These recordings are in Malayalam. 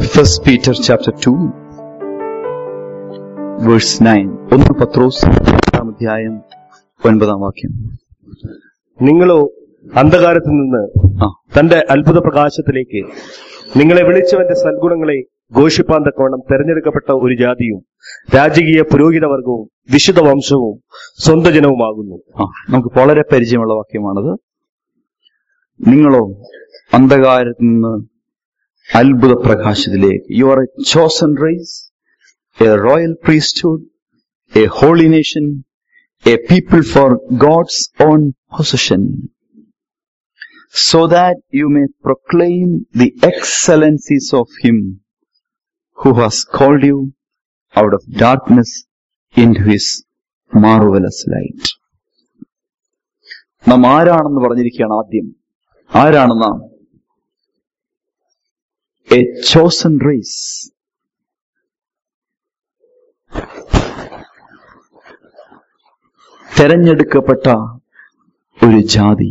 First Peter chapter 2 verse 9 ഒന്ന് പത്രോസ് രണ്ടാം അധ്യായം ഒൻപതാം വാക്യം നിങ്ങളോ അന്ധകാരത്തിൽ നിന്ന് ആ തന്റെ അത്ഭുത പ്രകാശത്തിലേക്ക് നിങ്ങളെ വിളിച്ചവന്റെ സൽഗുണങ്ങളെ ഘോഷിപ്പാൻ തക്കവണ്ണം തെരഞ്ഞെടുക്കപ്പെട്ട ഒരു ജാതിയും രാജകീയ പുരോഹിത വർഗവും വിശുദ്ധ വംശവും സ്വന്ത ജനവുമാകുന്നു ആ നമുക്ക് വളരെ പരിചയമുള്ള വാക്യമാണത് നിങ്ങളോ അന്ധകാരത്തിൽ നിന്ന് അത്ഭുത പ്രകാശത്തിലേക്ക് you are a chosen race a royal priesthood a holy nation a people for God's own possession so that you may proclaim the excellencies of him who has called you out of darkness into his marvelous light. നാം ആരാണെന്ന് പറഞ്ഞിരിക്കുകയാണ് ആദ്യം ആരാണ് നാം എ ചോസൺ റേസ് തെരഞ്ഞെടുക്കപ്പെട്ട ഒരു ജാതി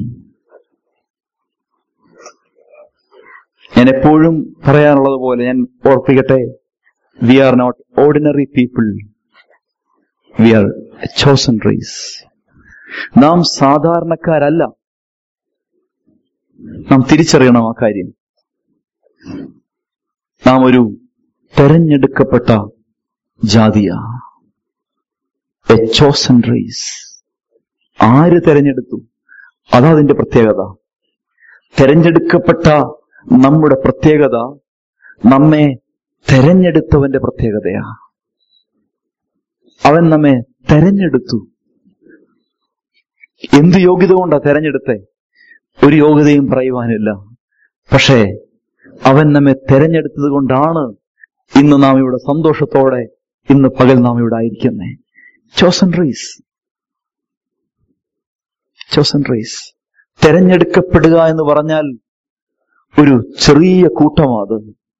ഞാൻ എപ്പോഴും പറയാറുള്ളത് പോലെ ഞാൻ ഓർപ്പിക്കട്ടെ we are not ordinary people we are chosen race നാം സാധാരണക്കാരല്ല നാം തിരിച്ചറിയണം ആ കാര്യം നാം ഒരു തെരഞ്ഞെടുക്കപ്പെട്ട ജാതിയ എ ചോസൺ റേസ് ആര് തെരഞ്ഞെടുത്തു അതാ അതിന്റെ പ്രത്യേകത തെരഞ്ഞെടുക്കപ്പെട്ട നമ്മുടെ പ്രത്യേകത നമ്മെ തെരഞ്ഞെടുത്തവന്റെ പ്രത്യേകതയാ അവൻ നമ്മെ തെരഞ്ഞെടുത്തു എന്ത് യോഗ്യത കൊണ്ടാ തെരഞ്ഞെടുത്തേ ഒരു യോഗ്യതയും പറയുവാനില്ല പക്ഷേ അവൻ നമ്മെ തെരഞ്ഞെടുത്തത് കൊണ്ടാണ് ഇന്ന് നാം ഇവിടെ സന്തോഷത്തോടെ ഇന്ന് പകൽ നാം ഇവിടെ ആയിരിക്കുന്നേ ചോസൺ റേസ് ചോസൺ റേസ് തെരഞ്ഞെടുക്കപ്പെടുക എന്ന് പറഞ്ഞാൽ ഒരു ചെറിയ കൂട്ടമാത്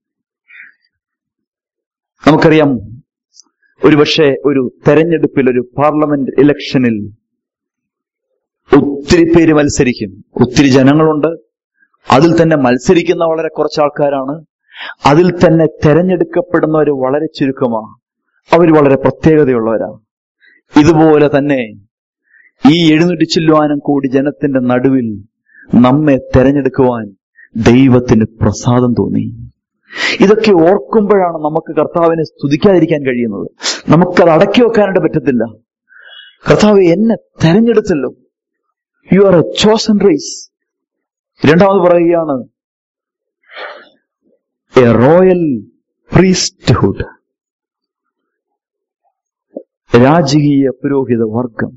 നമുക്കറിയാം ഒരുപക്ഷെ ഒരു തെരഞ്ഞെടുപ്പിൽ ഒരു പാർലമെന്റ് ഇലക്ഷനിൽ ഒത്തിരി പേര് മത്സരിക്കും ഒത്തിരി ജനങ്ങളുണ്ട് അതിൽ തന്നെ മത്സരിക്കുന്ന വളരെ കുറച്ച് ആൾക്കാരാണ് അതിൽ തന്നെ തെരഞ്ഞെടുക്കപ്പെടുന്നവർ വളരെ ചുരുക്കമാ അവർ വളരെ പ്രത്യേകതയുള്ളവരാ ഇതുപോലെ തന്നെ ഈ എഴുന്നൂറ്റി ചില്ലുവാനും കൂടി ജനത്തിന്റെ നടുവിൽ നമ്മെ തെരഞ്ഞെടുക്കുവാൻ ദൈവത്തിന് പ്രസാദം തോന്നി ഇതൊക്കെ ഓർക്കുമ്പോഴാണ് നമുക്ക് കർത്താവിനെ സ്തുതിക്കാതിരിക്കാൻ കഴിയുന്നത് നമുക്കത് അടക്കി വെക്കാനായിട്ട് പറ്റത്തില്ല കർത്താവ് എന്നെ തെരഞ്ഞെടുത്തല്ലോ you are a chosen race രണ്ടാമത് പറയുകയാണ് എ റോയൽ പ്രീസ്റ്റ്ഹുഡ് രാജകീയ പുരോഹിത വർഗം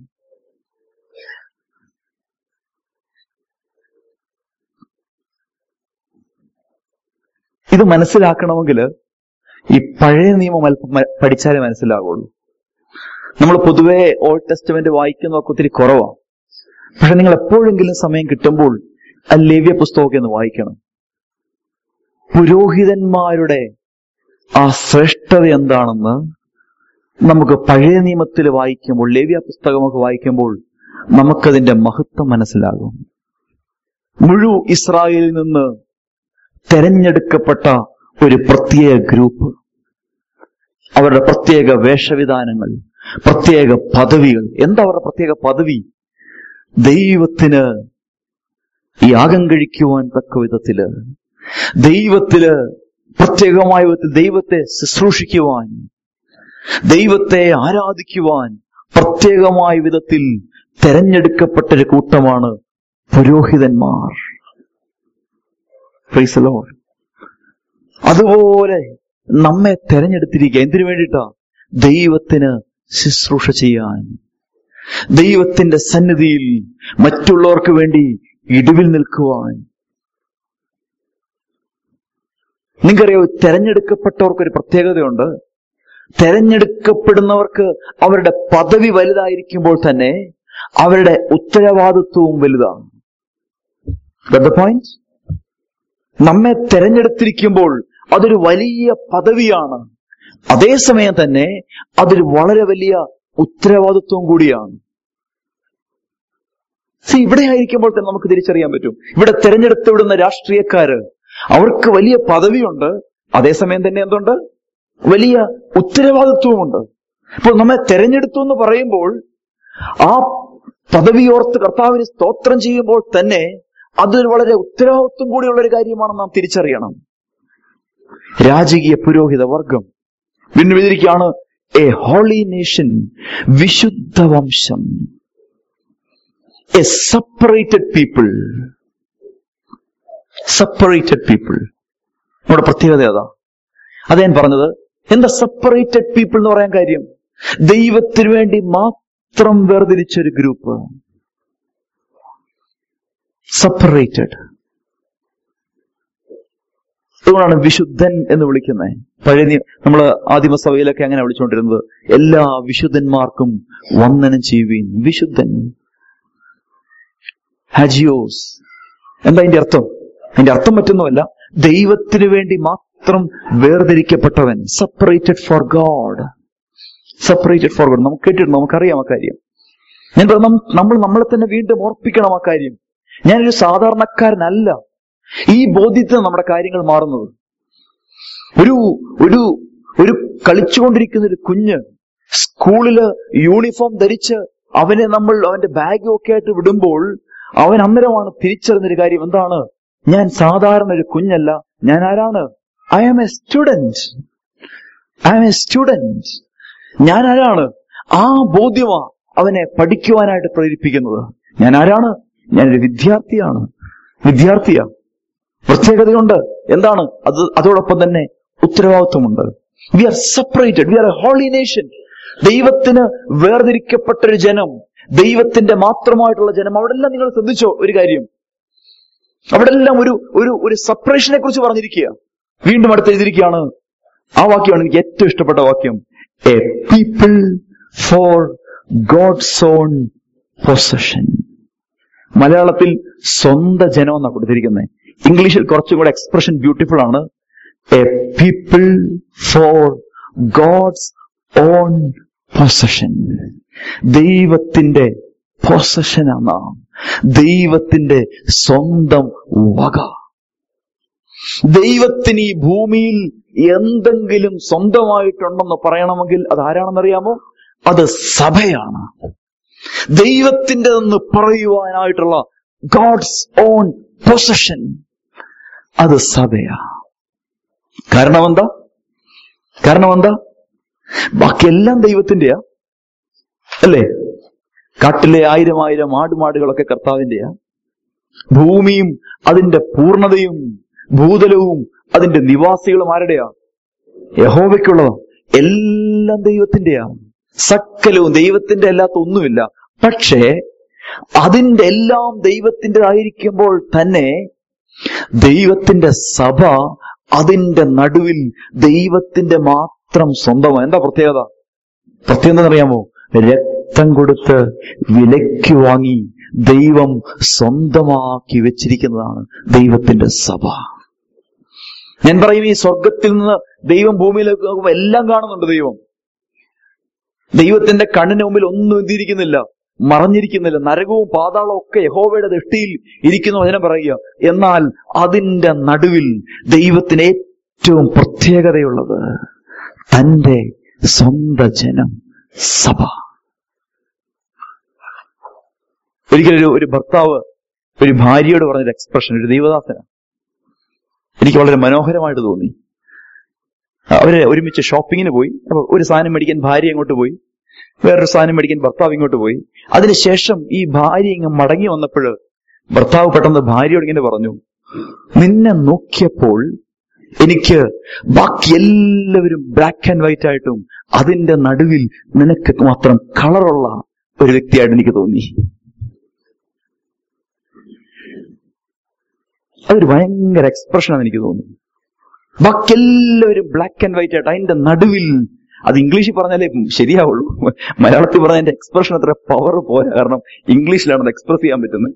ഇത് മനസ്സിലാക്കണമെങ്കിൽ ഈ പഴയ നിയമം അല്പം മ- പഠിച്ചാലേ മനസ്സിലാകുള്ളൂ നമ്മൾ പൊതുവെ ഓൾഡ് ടെസ്റ്റ്മെന്റ് വായിക്കുന്നതൊക്കെ ഒത്തിരി കുറവാണ് പക്ഷെ നിങ്ങൾ എപ്പോഴെങ്കിലും സമയം കിട്ടുമ്പോൾ ആ ലേവ്യ പുസ്തകമൊക്കെ ഒന്ന് വായിക്കണം പുരോഹിതന്മാരുടെ ആ ശ്രേഷ്ഠത എന്താണെന്ന് നമുക്ക് പഴയ നിയമത്തിൽ വായിക്കുമ്പോൾ ലേവ്യ പുസ്തകമൊക്കെ വായിക്കുമ്പോൾ നമുക്കതിന്റെ മഹത്വം മനസ്സിലാകും മുഴു ഇസ്രായേലിൽ നിന്ന് തെരഞ്ഞെടുക്കപ്പെട്ട ഒരു പ്രത്യേക ഗ്രൂപ്പ് അവരുടെ പ്രത്യേക വേഷവിധാനങ്ങൾ പ്രത്യേക പദവികൾ എന്താ അവരുടെ പ്രത്യേക പദവി ദൈവത്തിന് യാഗം കഴിക്കുവാൻ തക്ക വിധത്തില് ദൈവത്തില് പ്രത്യേകമായ വിധത്തിൽ ദൈവത്തെ ശുശ്രൂഷിക്കുവാൻ ദൈവത്തെ ആരാധിക്കുവാൻ പ്രത്യേകമായ വിധത്തിൽ തെരഞ്ഞെടുക്കപ്പെട്ട ഒരു കൂട്ടമാണ് പുരോഹിതന്മാർ Praise the Lord. അതുപോലെ നമ്മെ തെരഞ്ഞെടുത്തിരിക്കുക എന്തിനു വേണ്ടിയിട്ടാ ദൈവത്തിന് ശുശ്രൂഷ ചെയ്യാൻ ദൈവത്തിന്റെ സന്നിധിയിൽ മറ്റുള്ളവർക്ക് വേണ്ടി ഇടിവിൽ നിൽക്കുവാൻ നിങ്ങൾക്കറിയോ തെരഞ്ഞെടുക്കപ്പെട്ടവർക്ക് ഒരു പ്രത്യേകതയുണ്ട് തെരഞ്ഞെടുക്കപ്പെടുന്നവർക്ക് അവരുടെ പദവി വലുതായിരിക്കുമ്പോൾ തന്നെ അവരുടെ ഉത്തരവാദിത്വവും വലുതാണ് പോയിന്റ് നമ്മെ തെരഞ്ഞെടുത്തിരിക്കുമ്പോൾ അതൊരു വലിയ പദവിയാണ് അതേസമയം തന്നെ അതൊരു വളരെ വലിയ ഉത്തരവാദിത്വം കൂടിയാണ് See, ഇവിടെ ആയിരിക്കുമ്പോൾ തന്നെ നമുക്ക് തിരിച്ചറിയാൻ പറ്റും ഇവിടെ തെരഞ്ഞെടുത്ത് വിടുന്ന രാഷ്ട്രീയക്കാര് അവർക്ക് വലിയ പദവിയുണ്ട് അതേസമയം തന്നെ എന്തുണ്ട് വലിയ ഉത്തരവാദിത്വമുണ്ട് ഇപ്പോൾ നമ്മെ തെരഞ്ഞെടുത്തു എന്ന് പറയുമ്പോൾ ആ പദവിയോർത്ത് കർത്താവിന് സ്തോത്രം ചെയ്യുമ്പോൾ തന്നെ അതൊരു വളരെ ഉത്തരവാദിത്വം കൂടിയുള്ള ഒരു കാര്യമാണെന്ന് നാം തിരിച്ചറിയണം രാജകീയ പുരോഹിത വർഗം വീണ്ടും എഴുതിയിരിക്കുകയാണ് എ ഹോളി നേഷൻ വിശുദ്ധ വംശം a separated people separated people നമ്മുടെ പ്രത്യേകത അതാ അത് ഞാൻ പറഞ്ഞത് എന്താ സെപ്പറേറ്റഡ് പീപ്പിൾ എന്ന് പറയാൻ കാര്യം ദൈവത്തിനു വേണ്ടി മാത്രം വേർതിരിച്ചൊരു ഗ്രൂപ്പ് സെപ്പറേറ്റഡ് അതുകൊണ്ടാണ് വിശുദ്ധൻ എന്ന് വിളിക്കുന്നത് പഴയ നമ്മൾ ആദിമസഭയിലൊക്കെ അങ്ങനെ വിളിച്ചുകൊണ്ടിരുന്നത് എല്ലാ വിശുദ്ധന്മാർക്കും വന്ദനം ചെയ്യുവീൻ വിശുദ്ധൻ ഹജിയോസ് എന്താ അതിന്റെ അർത്ഥം അതിന്റെ അർത്ഥം പറ്റുന്നതല്ല ദൈവത്തിന് വേണ്ടി മാത്രം വേർതിരിക്കപ്പെട്ടവൻ separated for God separated for God നമുക്ക് കേട്ടിട്ടുണ്ട് നമുക്കറിയാം ആ കാര്യം ഞാൻ പറഞ്ഞു, നം- നമ്മൾ നമ്മളെ തന്നെ വീണ്ടും ഓർപ്പിക്കണം ആ കാര്യം ഞാനൊരു സാധാരണക്കാരനല്ല ഈ ബോധ്യത്തിൽ നമ്മുടെ കാര്യങ്ങൾ മാറുന്നത് ഒരു ഒരു ഒരു കളിച്ചുകൊണ്ടിരിക്കുന്ന ഒരു കുഞ്ഞ് സ്കൂളില് യൂണിഫോം ധരിച്ച് അവനെ നമ്മൾ അവന്റെ ബാഗും ഒക്കെ ആയിട്ട് വിടുമ്പോൾ അവൻ അന്നേരമാണ് തിരിച്ചറിഞ്ഞൊരു കാര്യം എന്താണ് ഞാൻ സാധാരണ ഒരു കുഞ്ഞല്ല ഞാൻ ആരാണ് I am a student I am a student ഞാൻ ആരാണ് ആ ബോധ്യമാ അവനെ പഠിക്കുവാനായിട്ട് പ്രേരിപ്പിക്കുന്നത് ഞാൻ ആരാണ് ഞാനൊരു വിദ്യാർത്ഥിയാണ് വിദ്യാർത്ഥിയാ പ്രത്യേകതയുണ്ട് എന്താണ് അത് അതോടൊപ്പം തന്നെ ഉത്തരവാദിത്വമുണ്ട് we are separated we are a holy nation ദൈവത്തിന് വേർതിരിക്കപ്പെട്ടൊരു ജനം ദൈവത്തിന്റെ മാത്രമായിട്ടുള്ള ജനം അവിടെ എല്ലാം നിങ്ങൾ ശ്രദ്ധിച്ചോ ഒരു കാര്യം അവിടെ എല്ലാം ഒരു ഒരു ഒരു സെപ്പറേഷനെ കുറിച്ച് പറഞ്ഞിരിക്കുക വീണ്ടും അടുത്ത് എഴുതിയിരിക്കുകയാണ് ആ വാക്യമാണ് എനിക്ക് ഏറ്റവും ഇഷ്ടപ്പെട്ട വാക്യം a people for God's own possession മലയാളത്തിൽ സ്വന്തം ജനം എന്നാണ് കൊടുത്തിരിക്കുന്നത് ഇംഗ്ലീഷിൽ കുറച്ചും കൂടെ എക്സ്പ്രഷൻ ബ്യൂട്ടിഫുൾ ആണ് a people for God's own possession ദൈവത്തിന്റെ പൊസഷനാണ് നാം ദൈവത്തിന്റെ സ്വന്തം വക ദൈവത്തിന് ഈ ഭൂമിയിൽ എന്തെങ്കിലും സ്വന്തമായിട്ടുണ്ടെന്ന് പറയണമെങ്കിൽ അത് ആരാണെന്നറിയാമോ അത് സഭയാണ് ദൈവത്തിൻ്റെതെന്ന് പറയുവാനായിട്ടുള്ള ഗോഡ്സ് ഓൺ പൊസഷൻ അത് സഭയാ കാരണം എന്താ കാരണം എന്താ ബാക്കിയെല്ലാം ദൈവത്തിന്റെയാ അല്ലേ കാട്ടിലെ ആയിരം ആയിരം ആടുമാടുകളൊക്കെ കർത്താവിന്റെയാ ഭൂമിയും അതിന്റെ പൂർണ്ണതയും ഭൂതലവും അതിന്റെ നിവാസികളും ആരുടെയാ യഹോവയ്ക്കുള്ളതാ എല്ലാം ദൈവത്തിന്റെയാ സകലവും ദൈവത്തിന്റെ അല്ലാത്ത ഒന്നുമില്ല പക്ഷേ അതിന്റെ എല്ലാം ദൈവത്തിൻ്റെതായിരിക്കുമ്പോൾ തന്നെ ദൈവത്തിന്റെ സഭ അതിന്റെ നടുവിൽ ദൈവത്തിന്റെ മാത്രം സ്വന്തമാണ് എന്താ പ്രത്യേകത പ്രത്യേകത എന്നറിയാമോ രക്തം കൊടുത്ത് വിലയ്ക്ക് വാങ്ങി ദൈവം സ്വന്തമാക്കി വെച്ചിരിക്കുന്നതാണ് ദൈവത്തിന്റെ സഭ ഞാൻ പറയും ഈ സ്വർഗത്തിൽ നിന്ന് ദൈവം ഭൂമിയിലേക്ക് നോക്കുമ്പോൾ എല്ലാം കാണുന്നുണ്ട് ദൈവം ദൈവത്തിന്റെ കണ്ണിന് മുമ്പിൽ ഒന്നും എന്തിരിക്കുന്നില്ല മറഞ്ഞിരിക്കുന്നില്ല നരകവും പാതാളവും ഒക്കെ യഹോവയുടെ ദൃഷ്ടിയിൽ ഇരിക്കുന്ന വചനം പറയുക എന്നാൽ അതിന്റെ നടുവിൽ ദൈവത്തിന് ഏറ്റവും പ്രത്യേകതയുള്ളത് തന്റെ സ്വന്തം ജനം സഭ ഒരിക്കലൊരു ഒരു ഭർത്താവ് ഒരു ഭാര്യയോട് പറഞ്ഞൊരു എക്സ്പ്രഷൻ ഒരു ദൈവദാസന എനിക്ക് വളരെ മനോഹരമായിട്ട് തോന്നി അവര് ഒരുമിച്ച് ഷോപ്പിങ്ങിന് പോയി അപ്പൊ ഒരു സാധനം മേടിക്കാൻ ഭാര്യ അങ്ങോട്ട് പോയി വേറൊരു സാധനം മേടിക്കാൻ ഭർത്താവ് ഇങ്ങോട്ട് പോയി അതിനുശേഷം ഈ ഭാര്യ ഇങ്ങ് മടങ്ങി വന്നപ്പോൾ ഭർത്താവ് പെട്ടെന്ന് ഭാര്യയോട് ഇങ്ങനെ പറഞ്ഞു നിന്നെ നോക്കിയപ്പോൾ എനിക്ക് ബാക്കി എല്ലാവരും ബ്ലാക്ക് ആൻഡ് വൈറ്റ് ആയിട്ടും അതിന്റെ നടുവിൽ നിനക്ക് മാത്രം കളറുള്ള ഒരു വ്യക്തിയായിട്ട് എനിക്ക് തോന്നി അതൊരു ഭയങ്കര എക്സ്പ്രഷനാണ് എനിക്ക് തോന്നുന്നു ബാക്കി എല്ലാവരും ബ്ലാക്ക് ആൻഡ് വൈറ്റ് ആയിട്ട് അതിന്റെ നടുവിൽ അത് ഇംഗ്ലീഷിൽ പറഞ്ഞാലേ ശരിയാവുള്ളൂ മലയാളത്തിൽ പറഞ്ഞ അതിന്റെ എക്സ്പ്രഷൻ അത്ര പവർ പോരാ കാരണം ഇംഗ്ലീഷിലാണ് അത് എക്സ്പ്രസ് ചെയ്യാൻ പറ്റുന്നത്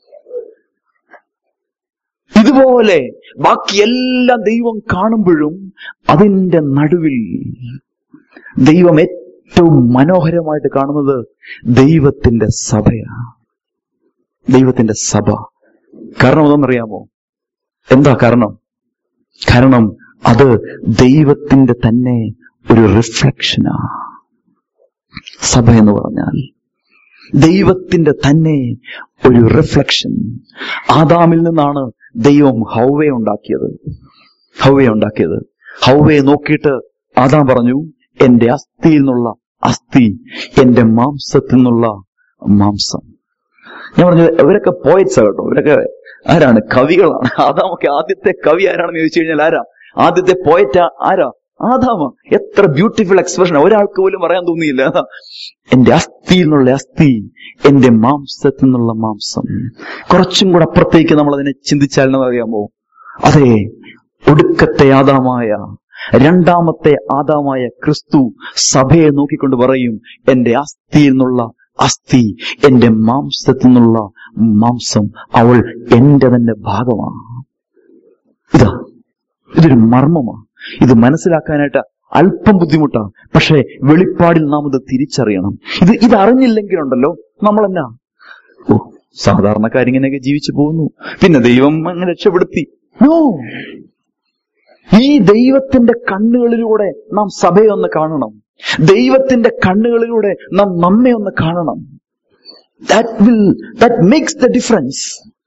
ഇതുപോലെ ബാക്കി എല്ലാം ദൈവം കാണുമ്പോഴും അതിന്റെ നടുവിൽ ദൈവം ഏറ്റവും മനോഹരമായിട്ട് കാണുന്നത് ദൈവത്തിന്റെ സഭയാണ് ദൈവത്തിന്റെ സഭ കാരണം അതെന്നറിയാമോ എന്താ കാരണം കാരണം അത് ദൈവത്തിന്റെ തന്നെ ഒരു റിഫ്ലക്ഷനാ സഭ എന്ന് പറഞ്ഞാൽ ദൈവത്തിന്റെ തന്നെ ഒരു റിഫ്ലക്ഷൻ ആദാമിൽ നിന്നാണ് ദൈവം ഹൗവയെ ഉണ്ടാക്കിയത് ഹൗവയെ ഉണ്ടാക്കിയത് ഹൗവയെ നോക്കിയിട്ട് ആദാം പറഞ്ഞു എന്റെ അസ്ഥിയിൽ നിന്നുള്ള അസ്ഥി എന്റെ മാംസത്തിൽ നിന്നുള്ള മാംസം ഞാൻ പറഞ്ഞു ഇവരൊക്കെ പോയറ്റ്സ് കേട്ടോ ഇവരൊക്കെ ആരാണ് കവികളാണ് ആദാമൊക്കെ ആദ്യത്തെ കവി ആരാണെന്ന് ചോദിച്ചു കഴിഞ്ഞാൽ ആരാ ആദ്യത്തെ പോയറ്റ് ആരാ ആദാമ എത്ര ബ്യൂട്ടിഫുൾ എക്സ്പ്രഷൻ ഒരാൾക്ക് പോലും പറയാൻ തോന്നിയില്ല എന്റെ അസ്ഥിയിൽ നിന്നുള്ള അസ്ഥി എന്റെ മാംസത്തിൽ നിന്നുള്ള മാംസം കുറച്ചും കൂടെ അപ്പുറത്തേക്ക് നമ്മൾ അതിനെ ചിന്തിച്ചാൽ അറിയാമോ അതെ ഒടുക്കത്തെ ആദാമായ രണ്ടാമത്തെ ആദാമായ ക്രിസ്തു സഭയെ നോക്കിക്കൊണ്ട് പറയും എന്റെ അസ്ഥിയിൽ നിന്നുള്ള അസ്ഥി എന്റെ മാംസത്തിൽ നിന്നുള്ള മാംസം അവൾ എന്റെ തന്നെ ഭാഗമാണ് ഇതാ ഇതൊരു മർമ്മമാണ് ഇത് മനസ്സിലാക്കാനായിട്ട് അല്പം ബുദ്ധിമുട്ടാണ് പക്ഷേ വെളിപ്പാടിൽ നാം ഇത് തിരിച്ചറിയണം ഇത് ഇത് അറിഞ്ഞില്ലെങ്കിലുണ്ടല്ലോ നമ്മളെന്നാ ഓ സാധാരണക്കാരിങ്ങനെയൊക്കെ ജീവിച്ചു പോകുന്നു പിന്നെ ദൈവം അങ്ങനെ രക്ഷപ്പെടുത്തി നോ ഈ ദൈവത്തിന്റെ കണ്ണുകളിലൂടെ നാം സഭയെ ഒന്ന് കാണണം ദൈവത്തിന്റെ കണ്ണുകളിലൂടെ നാം നമ്മെ ഒന്ന് കാണണം that will that makes the difference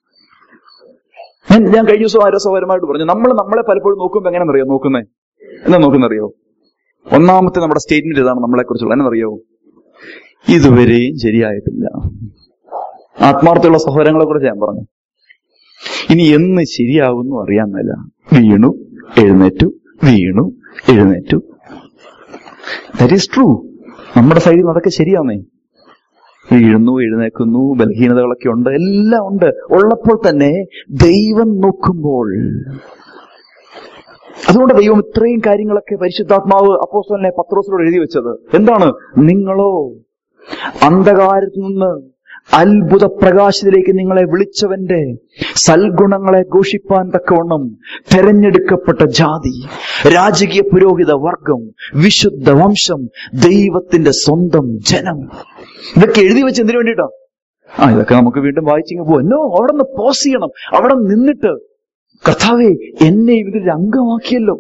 ഞാൻ ഞാൻ കഴിഞ്ഞ ദിവസം ആരോസപരമായിട്ട് പറഞ്ഞു നമ്മൾ നമ്മളെ പലപ്പോഴും നോക്കുമ്പോൾ എങ്ങനെയെന്നറിയോ നോക്കുന്നേ എന്താ നോക്കുന്നറിയോ ഒന്നാമത്തെ നമ്മുടെ സ്റ്റേറ്റ്മെന്റ് ഇതാണ് നമ്മളെ കുറിച്ചുള്ള എന്നറിയോ ഇതുവരെയും ശരിയായിട്ടില്ല ആത്മാർത്ഥമുള്ള സഹോദരങ്ങളെ കുറിച്ച് ഞാൻ പറഞ്ഞു ഇനി എന്ന് ശരിയാവുന്നു അറിയാൻ മേല വീണു എഴുന്നേറ്റു വീണു എഴുന്നേറ്റു ദാറ്റ് ഈസ് ട്രൂ നമ്മുടെ സൈഡിൽ നിന്ന് അതൊക്കെ ശരിയാന്നേ വീഴുന്നു എഴുന്നേക്കുന്നു ബലഹീനതകളൊക്കെ ഉണ്ട് എല്ലാം ഉണ്ട് ഉള്ളപ്പോൾ തന്നെ ദൈവം നോക്കുമ്പോൾ അതുകൊണ്ട് ദൈവം ഇത്രയും കാര്യങ്ങളൊക്കെ പരിശുദ്ധാത്മാവ് അപ്പോസ്തലനെ പത്രോസിനോട് എഴുതി വെച്ചത് എന്താണ് നിങ്ങളോ അന്ധകാരത്തിൽ നിന്ന് അത്ഭുത പ്രകാശത്തിലേക്ക് നിങ്ങളെ വിളിച്ചവന്റെ സൽഗുണങ്ങളെ ഘോഷിപ്പാൻ തക്കവണ്ണം തെരഞ്ഞെടുക്കപ്പെട്ട ജാതി രാജകീയ പുരോഹിത വർഗം വിശുദ്ധ വംശം ദൈവത്തിന്റെ സ്വന്തം ജനം ഇതൊക്കെ എഴുതി വെച്ച് എന്തിനു വേണ്ടിയിട്ടാ ആ ഇതൊക്കെ നമുക്ക് വീണ്ടും വായിച്ചിങ്ങ് പോവാ നോ അവിടെ നിന്ന് പോസ് ചെയ്യണം അവിടെ നിന്നിട്ട് കർത്താവെ എന്നെ ഇതിൽ അംഗമാക്കിയല്ലോ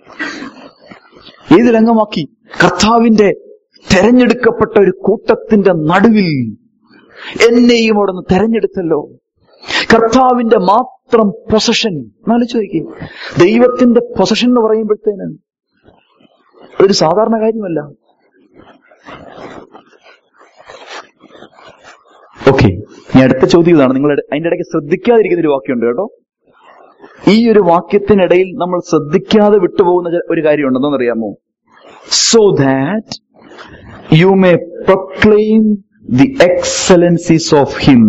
ഏതിൽ അംഗമാക്കി കർത്താവിന്റെ തെരഞ്ഞെടുക്കപ്പെട്ട ഒരു കൂട്ടത്തിന്റെ നടുവിൽ എന്നെയും അവിടെ നിന്ന് തെരഞ്ഞെടുത്തല്ലോ കർത്താവിന്റെ മാത്രം പൊസഷൻ എന്നാലോചിച്ച് നോക്കി ദൈവത്തിന്റെ പൊസഷൻ എന്ന് പറയുമ്പോഴത്തേന് ഒരു സാധാരണ കാര്യമല്ല ഓക്കെ ഇനി അടുത്ത ചോദ്യം ഇതാണ് നിങ്ങൾ അതിന്റെ ഇടയ്ക്ക് ശ്രദ്ധിക്കാതിരിക്കുന്ന ഒരു വാക്യമുണ്ട് കേട്ടോ ഈ ഒരു വാക്യത്തിനിടയിൽ നമ്മൾ ശ്രദ്ധിക്കാതെ വിട്ടുപോകുന്ന ചെ- ഒരു കാര്യം ഉണ്ടെന്ന് അറിയാമോ so that you may proclaim the excellencies of him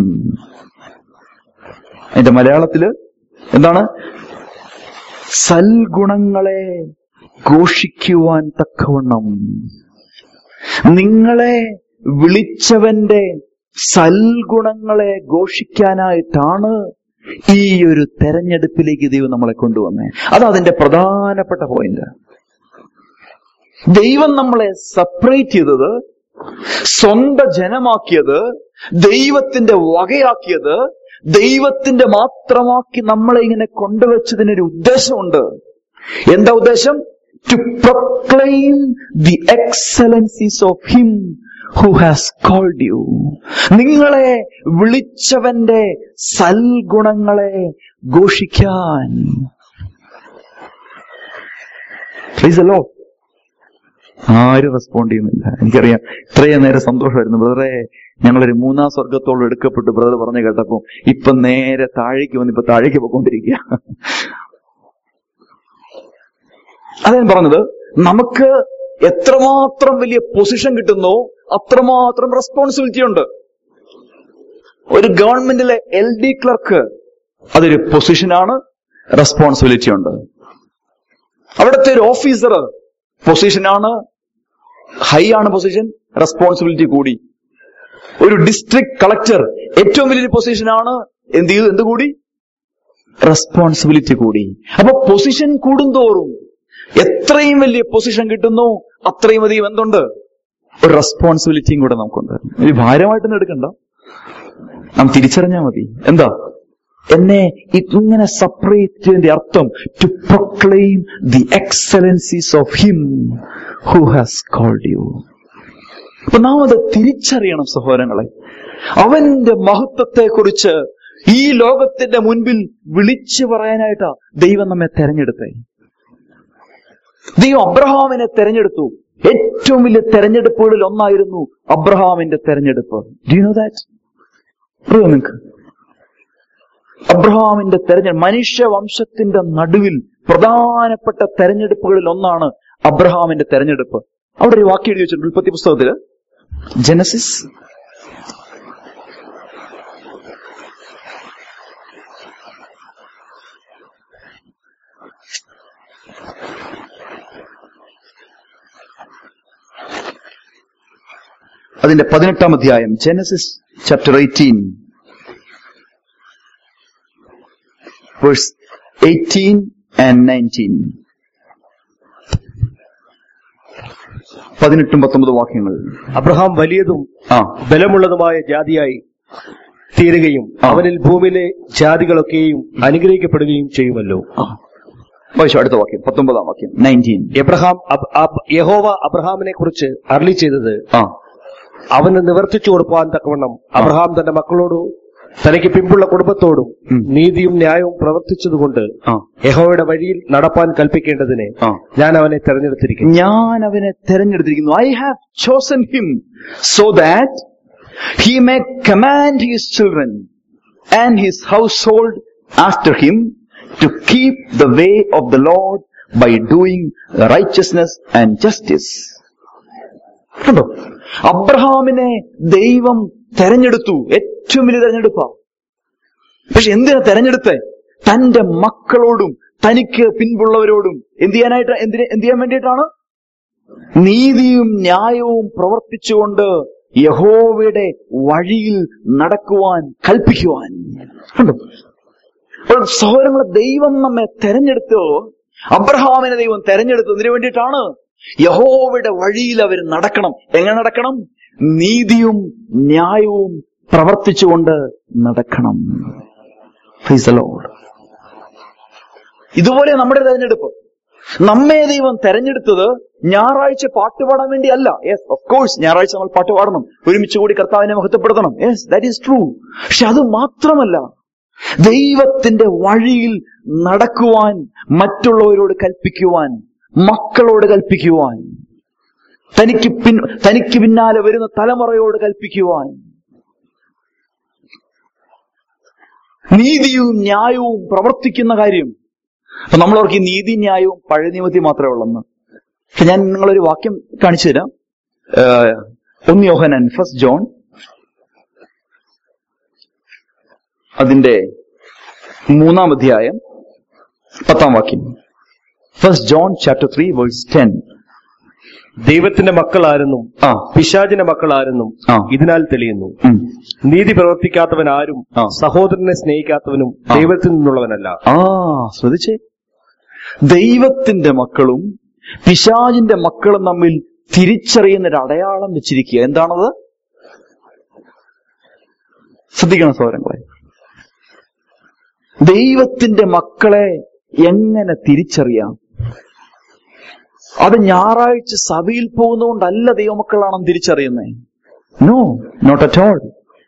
അതിന്റെ മലയാളത്തില് എന്താണ് സൽഗുണങ്ങളെ ഘോഷിക്കുവാൻ തക്കവണ്ണം നിങ്ങളെ വിളിച്ചവന്റെ സൽഗുണങ്ങളെ ഘോഷിക്കാനായിട്ടാണ് ഈ ഒരു തെരഞ്ഞെടുപ്പിലേക്ക് ദൈവം നമ്മളെ കൊണ്ടുവന്നേ അത് അതിന്റെ പ്രധാനപ്പെട്ട പോയിന്റ് ദൈവം നമ്മളെ സെപ്പറേറ്റ് ചെയ്തത് സ്വന്തം ജനമാക്കിയത് ദൈവത്തിന്റെ വകയാക്കിയത് ദൈവത്തിന്റെ മാത്രമാക്കി നമ്മളെ ഇങ്ങനെ കൊണ്ടുവച്ചതിനൊരു ഉദ്ദേശമുണ്ട് എന്താ ഉദ്ദേശം to proclaim the excellencies of him who has called you നിങ്ങളെ വിളിച്ചവന്റെ സൽഗുണങ്ങളെ ഘോഷിക്കാൻ പ്ലീസല്ലോ ആരും റെസ്പോണ്ട് ചെയ്യുന്നില്ല എനിക്കറിയാം ഇത്രയും നേരം സന്തോഷമായിരുന്നു ബ്രദറെ ഞങ്ങളൊരു മൂന്നാം സ്വർഗത്തോളം എടുക്കപ്പെട്ടു ബ്രദർ പറഞ്ഞു കേട്ടപ്പോ ഇപ്പൊ നേരെ താഴേക്ക് വന്ന് ഇപ്പൊ താഴേക്ക് പോയിക്കൊണ്ടിരിക്കുക അതാ ഞാൻ പറഞ്ഞത് നമുക്ക് എത്രമാത്രം വലിയ പൊസിഷൻ കിട്ടുന്നോ അത്രമാത്രം റെസ്പോൺസിബിലിറ്റി ഉണ്ട് ഒരു ഗവൺമെന്റിലെ എൽ ഡി ക്ലർക്ക് അതൊരു പൊസിഷനാണ് റെസ്പോൺസിബിലിറ്റി ഉണ്ട് അവിടുത്തെ ഒരു ഓഫീസർ പൊസിഷനാണ് ഹൈ ആണ് പൊസിഷൻ റെസ്പോൺസിബിലിറ്റി കൂടി ഒരു ഡിസ്ട്രിക്ട് കളക്ടർ ഏറ്റവും വലിയൊരു പൊസിഷനാണ് എന്ത് ചെയ്തു എന്ത് കൂടി റെസ്പോൺസിബിലിറ്റി കൂടി അപ്പൊ പൊസിഷൻ കൂടുന്തോറും എത്രയും വലിയ പൊസിഷൻ കിട്ടുന്നു അത്രയും അധികം എന്തുണ്ട് ഒരു റെസ്പോൺസിബിലിറ്റിയും കൂടെ നമുക്കുണ്ട് ഒരു ഭാരമായിട്ടൊന്നും എടുക്കണ്ട നാം തിരിച്ചറിഞ്ഞാൽ മതി എന്താ എന്നെ ഇങ്ങനെ സെപ്പറേറ്റ് ചെയ്യുന്നതിന്റെ അർത്ഥം to proclaim the excellencies of him who has called you അപ്പൊ നാം അത് തിരിച്ചറിയണം സഹോദരങ്ങളെ അവന്റെ മഹത്വത്തെ കുറിച്ച് ഈ ലോകത്തിന്റെ മുൻപിൽ വിളിച്ചു പറയാനായിട്ടാ ദൈവം നമ്മെ തെരഞ്ഞെടുത്തേ ദൈവം അബ്രഹാമിനെ തെരഞ്ഞെടുത്തു ഏറ്റവും വലിയ തെരഞ്ഞെടുപ്പുകളിൽ ഒന്നായിരുന്നു അബ്രഹാമിന്റെ തെരഞ്ഞെടുപ്പ് ഡു യു നോ ദാറ്റ് അറിയോ നിങ്ങൾക്ക് അബ്രഹാമിന്റെ തെരഞ്ഞെടുപ്പ് മനുഷ്യവംശത്തിന്റെ നടുവിൽ പ്രധാനപ്പെട്ട തെരഞ്ഞെടുപ്പുകളിൽ ഒന്നാണ് അബ്രഹാമിന്റെ തെരഞ്ഞെടുപ്പ് അവിടെ ഒരു വാക്യം എഴുതി വെച്ചിട്ടുണ്ട് ഉൽപ്പത്തി പുസ്തകത്തില് ജനസിസ് അതിന്റെ പതിനെട്ടാം അധ്യായം Genesis chapter eighteen verse eighteen and nineteen പതിനെട്ടും പത്തൊമ്പത് വാക്യങ്ങൾ അബ്രഹാം വലിയതും ആ ബലമുള്ളതുമായ ജാതിയായി തീരുകയും ആ. അവനിൽ ഭൂമിയിലെ ജാതികളൊക്കെയും അനുഗ്രഹിക്കപ്പെടുകയും ചെയ്യുമല്ലോ ആ വായിച്ചു അടുത്ത വാക്യം പത്തൊമ്പതാം വാക്യം നയൻറ്റീൻ എബ്രഹാം അബ്- അബ്- യഹോവ അബ്രഹാമിനെ കുറിച്ച് അരളി ചെയ്തത് ആ അവന് നിവർത്തിച്ചു കൊടുപ്പാൻ തക്കവണ്ണം അബ്രഹാം തന്റെ മക്കളോടും തനിക്ക് പിമ്പുള്ള കുടുംബത്തോടും ഉം. നീതിയും ന്യായവും പ്രവർത്തിച്ചതുകൊണ്ട് ആ യഹോവയുടെ വഴിയിൽ നടപ്പാൻ കൽപ്പിക്കേണ്ടതിന് ആ ഞാൻ അവനെ തെരഞ്ഞെടുത്തിരിക്കുന്നു ഞാൻ അവനെ തെരഞ്ഞെടുത്തിരിക്കുന്നു I have chosen him so that he may command his children and his household after him to keep the way of the Lord by doing righteousness and justice കണ്ടോ അബ്രഹാമിനെ ദൈവം തെരഞ്ഞെടുത്തു ഏറ്റവും വലിയ തെരഞ്ഞെടുപ്പാ പക്ഷെ എന്തിനാ തെരഞ്ഞെടുത്തേ തന്റെ മക്കളോടും തനിക്ക് പിൻപുള്ളവരോടും എന്ത് ചെയ്യാനായിട്ട് എന്തിന് എന്ത് ചെയ്യാൻ വേണ്ടിയിട്ടാണ് നീതിയും ന്യായവും പ്രവർത്തിച്ചുകൊണ്ട് യഹോവയുടെ വഴിയിൽ നടക്കുവാൻ കൽപ്പിക്കുവാൻ കണ്ടോ അപ്പോൾ സഹോദരങ്ങളെ ദൈവം നമ്മെ തെരഞ്ഞെടുത്തോ അബ്രഹാമിനെ ദൈവം തെരഞ്ഞെടുത്തതിനു വേണ്ടിയിട്ടാണ് യഹോവയുടെ വഴിയിൽ അവർ നടക്കണം എങ്ങനെ നടക്കണം നീതിയും ന്യായവും പ്രവർത്തിച്ചുകൊണ്ട് നടക്കണം Praise the Lord. ഇതുപോലെ നമ്മുടെ തെരഞ്ഞെടുപ്പ് നമ്മെ ദൈവം തെരഞ്ഞെടുത്തത് ഞായറാഴ്ച പാട്ട് പാടാൻ വേണ്ടി അല്ല യെസ് ഓഫ് കോഴ്സ് ഞായറാഴ്ച നമ്മൾ പാട്ട് പാടണം ഒരുമിച്ച് കൂടി കർത്താവിനെ മഹത്വപ്പെടുത്തണം യെസ് ദാറ്റ് ഈസ് ട്രൂ പക്ഷെ അത് മാത്രമല്ല ദൈവത്തിന്റെ വഴിയിൽ നടക്കുവാൻ മറ്റുള്ളവരോട് കൽപ്പിക്കുവാൻ മക്കളോട് കൽപ്പിക്കുവാൻ തനിക്ക് പിൻ തനിക്ക് പിന്നാലെ വരുന്ന തലമുറയോട് കൽപ്പിക്കുവാൻ നീതിയും ന്യായവും പ്രവർത്തിക്കുന്ന കാര്യം അപ്പൊ നമ്മളവർക്ക് ഈ നീതി ന്യായവും പഴയ നിയമത്തിൽ മാത്രമേ ഉള്ളെന്ന് പക്ഷെ ഞാൻ നിങ്ങളൊരു വാക്യം കാണിച്ചു തരാം ഏഹ്, ഒന്ന് യോഹനൻ ഫസ്റ്റ് ജോൺ അതിന്റെ മൂന്നാം അധ്യായം പത്താം വാക്യം first John chapter three verse ten ദൈവത്തിന്റെ മക്കളാരെന്നും ആ പിശാചിന്റെ മക്കളാരെന്നും ആ. ഇതിനാൽ തെളിയുന്നു ഉം. നീതി പ്രവർത്തിക്കാത്തവൻ ആരും ആ. സഹോദരനെ സ്നേഹിക്കാത്തവനും ആ. ദൈവത്തിൽ നിന്നുള്ളവനല്ല ആ ശ്രദ്ധിച്ചേ ദൈവത്തിന്റെ മക്കളും പിശാജിന്റെ മക്കളും തമ്മിൽ തിരിച്ചറിയുന്ന ഒരു അടയാളം വെച്ചിരിക്കുക എന്താണത് ശ്രദ്ധിക്കണം സൗരങ്ങളെ ദൈവത്തിന്റെ മക്കളെ എങ്ങനെ തിരിച്ചറിയാം അത് ഞായറാഴ്ച സഭയിൽ പോകുന്നതുകൊണ്ടല്ല ദൈവമക്കളാണെന്ന് തിരിച്ചറിയുന്നേ നോ നോട്ട് അറ്റ് ഓൾ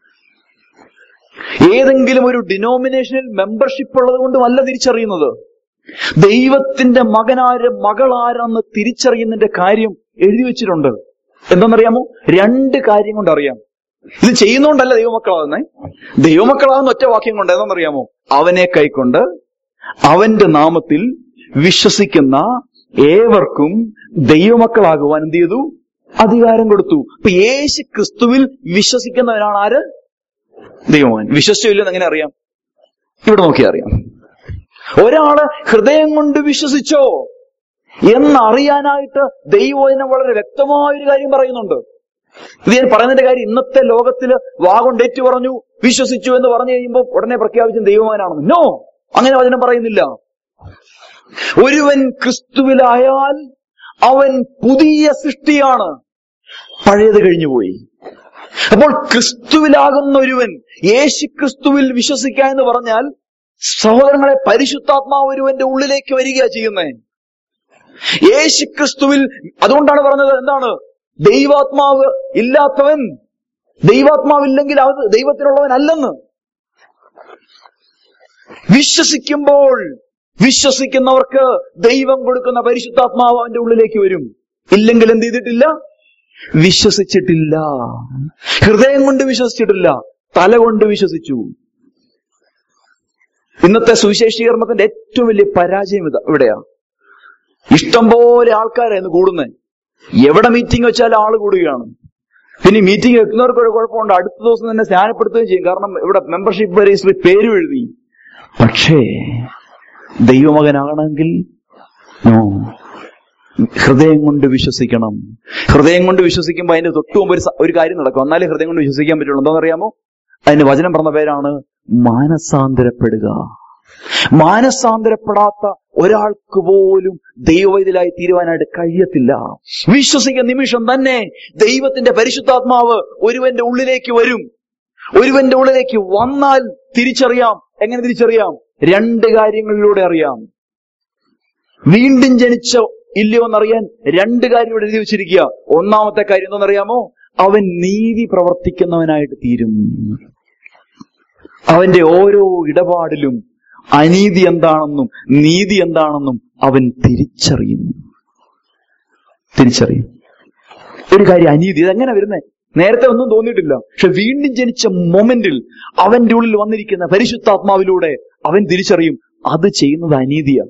ഏതെങ്കിലും ഒരു ഡിനോമിനേഷനിൽ മെമ്പർഷിപ്പ് ഉള്ളത് കൊണ്ടുമല്ല തിരിച്ചറിയുന്നത് ദൈവത്തിന്റെ മകനാര് മകളാരെന്ന് തിരിച്ചറിയുന്നതിന്റെ കാര്യം എഴുതി വെച്ചിട്ടുണ്ട് എന്താണെന്നറിയാമോ രണ്ട് കാര്യം കൊണ്ട് അറിയാം ഇത് ചെയ്യുന്നോണ്ടല്ല ദൈവമക്കളാകുന്നേ ദൈവമക്കളാകുന്ന ഒറ്റ വാക്യം കൊണ്ട് എന്താണെന്നറിയാമോ അവനെ കൈക്കൊണ്ട് അവന്റെ നാമത്തിൽ വിശ്വസിക്കുന്ന ഏവർക്കും ദൈവമക്കളാകുവാൻ എന്ത് ചെയ്തു അധികാരം കൊടുത്തു ഇപ്പൊ യേശു ക്രിസ്തുവിൽ വിശ്വസിക്കുന്നവനാണ് ആര് ദൈവമോൻ വിശ്വസിച്ചില്ലെന്ന് എങ്ങനെ അറിയാം ഇവിടെ നോക്കി അറിയാം ഒരാള് ഹൃദയം കൊണ്ട് വിശ്വസിച്ചോ എന്നറിയാനായിട്ട് ദൈവവചനം വളരെ വ്യക്തമായ ഒരു കാര്യം പറയുന്നുണ്ട് ഇത് ഞാൻ പറയുന്നതിന്റെ കാര്യം ഇന്നത്തെ ലോകത്തില് വാ കൊണ്ട് ഏറ്റു പറഞ്ഞു വിശ്വസിച്ചു എന്ന് പറഞ്ഞു കഴിയുമ്പോൾ ഉടനെ പ്രഖ്യാപിച്ച ദൈവമാനാണെന്ന് നോ അങ്ങനെ വചനം പറയുന്നില്ല ഒരുവൻ ക്രിസ്തുവിലായാൽ അവൻ പുതിയ സൃഷ്ടിയാണ് പഴയത് കഴിഞ്ഞുപോയി അപ്പോൾ ക്രിസ്തുവിലാകുന്ന ഒരുവൻ യേശു ക്രിസ്തുവിൽ വിശ്വസിക്കുക എന്ന് പറഞ്ഞാൽ സഹോദരങ്ങളെ പരിശുദ്ധാത്മാവ് ഒരുവന്റെ ഉള്ളിലേക്ക് വരികയാ ചെയ്യുന്നേ യേശു ക്രിസ്തുവിൽ അതുകൊണ്ടാണ് പറഞ്ഞത് എന്താണ് ദൈവാത്മാവ് ഇല്ലാത്തവൻ ദൈവാത്മാവില്ലെങ്കിൽ അത് ദൈവത്തിനുള്ളവൻ അല്ലെന്ന് വിശ്വസിക്കുമ്പോൾ വിശ്വസിക്കുന്നവർക്ക് ദൈവം കൊടുക്കുന്ന പരിശുദ്ധാത്മാവ് അവന്റെ ഉള്ളിലേക്ക് വരും ഇല്ലെങ്കിൽ എന്ത് ചെയ്തിട്ടില്ല വിശ്വസിച്ചിട്ടില്ല ഹൃദയം കൊണ്ട് വിശ്വസിച്ചിട്ടില്ല തല കൊണ്ട് വിശ്വസിച്ചു ഇന്നത്തെ സുവിശേഷീകരണത്തിന്റെ ഏറ്റവും വലിയ പരാജയം ഇതാ ഇവിടെയാ ഇഷ്ടം പോലെ ആൾക്കാരായിരുന്നു കൂടുന്നത് എവിടെ മീറ്റിംഗ് വെച്ചാലും ആള് കൂടുകയാണ് പിന്നെ മീറ്റിംഗ് വെക്കുന്നവർക്ക് ഒരു കുഴപ്പമുണ്ട് അടുത്ത ദിവസം തന്നെ സ്നാനപ്പെടുത്തുകയും ചെയ്യും കാരണം ഇവിടെ മെമ്പർഷിപ്പ് രജിസ്റ്ററിൽ പേരും എഴുതി പക്ഷേ ദൈവമകനാകണമെങ്കിൽ നോ ഹൃദയം കൊണ്ട് വിശ്വസിക്കണം ഹൃദയം കൊണ്ട് വിശ്വസിക്കുമ്പോൾ അതിന്റെ തൊട്ടു മുമ്പ് ഒരു സ- ഒരു കാര്യം നടക്കും എന്നാലേ ഹൃദയം കൊണ്ട് വിശ്വസിക്കാൻ പറ്റുള്ളൂ എന്താണെന്നറിയാമോ അതിന്റെ വചനം പറഞ്ഞ പേരാണ് മാനസാന്തരപ്പെടുക മാനസാന്തരപ്പെടാത്ത ഒരാൾക്ക് പോലും ദൈവവൈദ്യലായി തീരുവാനായിട്ട് കഴിയത്തില്ല വിശ്വസിക്കുന്ന നിമിഷം തന്നെ ദൈവത്തിന്റെ പരിശുദ്ധാത്മാവ് ഒരുവന്റെ ഉള്ളിലേക്ക് വരും ഒരുവന്റെ ഉള്ളിലേക്ക് വന്നാൽ തിരിച്ചറിയാം എങ്ങനെ തിരിച്ചറിയാം രണ്ട് കാര്യങ്ങളിലൂടെ അറിയാം വീണ്ടും ജനിച്ച ഇല്ലയോ എന്നറിയാൻ രണ്ട് കാര്യം ഇവിടെ എഴുതി വെച്ചിരിക്കുക ഒന്നാമത്തെ കാര്യം എന്താണെന്നറിയാമോ അവൻ നീതി പ്രവർത്തിക്കുന്നവനായിട്ട് തീരും അവന്റെ ഓരോ ഇടപാടിലും അനീതി എന്താണെന്നും നീതി എന്താണെന്നും അവൻ തിരിച്ചറിയുന്നു തിരിച്ചറിയും ഒരു കാര്യം അനീതി ഇതെങ്ങനെ വരുന്നേ നേരത്തെ ഒന്നും തോന്നിയിട്ടില്ല പക്ഷെ വീണ്ടും ജനിച്ച മൊമെന്റിൽ അവന്റെ ഉള്ളിൽ വന്നിരിക്കുന്ന പരിശുദ്ധാത്മാവിലൂടെ അവൻ തിരിച്ചറിയും അത് ചെയ്യുന്നത് അനീതിയാണ്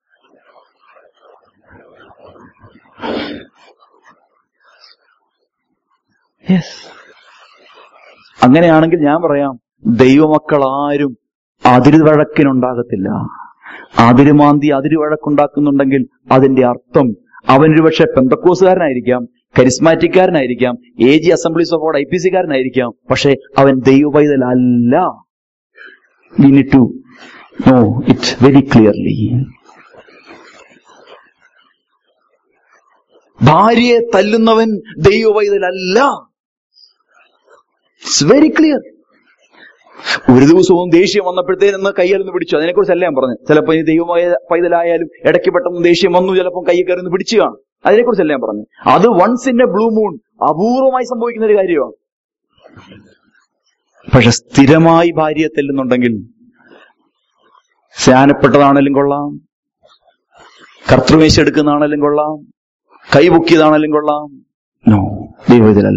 അങ്ങനെയാണെങ്കിൽ ഞാൻ പറയാം ദൈവമക്കൾ ആരും അതിരുവഴക്കിനുണ്ടാകത്തില്ല അതിരുമാന്തി അതിരുവഴക്കുണ്ടാക്കുന്നുണ്ടെങ്കിൽ അതിന്റെ അർത്ഥം അവനൊരു പക്ഷെ പെന്തക്കോസുകാരനായിരിക്കാം കരിസ്മാറ്റിക്കാരനായിരിക്കാം A G assemblies of God I P സിക്കാരനായിരിക്കാം പക്ഷെ അവൻ ദൈവപൈതലല്ല we need to know it very clearly ഭാര്യയെ തല്ലുന്നവൻ ദൈവപൈതലല്ല ഇറ്റ്സ് വെരി ക്ലിയർ ഒരു ദിവസവും ദേഷ്യം വന്നപ്പോഴത്തേന് കയ്യിലൊന്ന് പിടിച്ചു അതിനെക്കുറിച്ചല്ല ഞാൻ പറഞ്ഞു ചിലപ്പോൾ ഇനി ദൈവമായ പൈതലായാലും ഇടയ്ക്ക് പെട്ടെന്ന് ദേഷ്യം വന്നു ചിലപ്പോൾ കൈ കയറി പിടിച്ചു കാണും അതിനെക്കുറിച്ചല്ല ഞാൻ പറഞ്ഞു അത് once in a blue moon അപൂർവമായി സംഭവിക്കുന്ന ഒരു കാര്യമാണ് പക്ഷെ സ്ഥിരമായി ഭാര്യയെ തെല്ലുന്നുണ്ടെങ്കിൽ സ്നാനപ്പെട്ടതാണെങ്കിലും കൊള്ളാം കർത്തൃമേശ എടുക്കുന്നതാണെങ്കിലും കൊള്ളാം കൈ പൊക്കിയതാണെങ്കിലും കൊള്ളാം നോ ദൈവത്തിലല്ല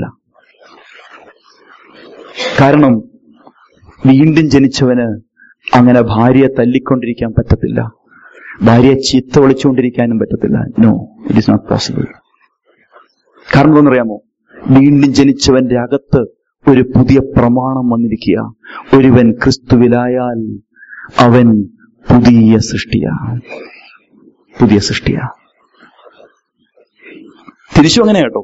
കാരണം വീണ്ടും ജനിച്ചവന് അങ്ങനെ ഭാര്യയെ തല്ലിക്കൊണ്ടിരിക്കാൻ പറ്റത്തില്ല ഭാര്യയെ ചീത്ത വിളിച്ചുകൊണ്ടിരിക്കാനും പറ്റത്തില്ല no it is not possible കാരണം എന്താണെന്നറിയാമോ വീണ്ടും ജനിച്ചവന്റെ അകത്ത് ഒരു പുതിയ പ്രമാണം വന്നിരിക്കുക ഒരുവൻ ക്രിസ്തുവിലായാൽ അവൻ പുതിയ സൃഷ്ടിയാ പുതിയ സൃഷ്ടിയാ തിരിച്ചു അങ്ങനെ കേട്ടോ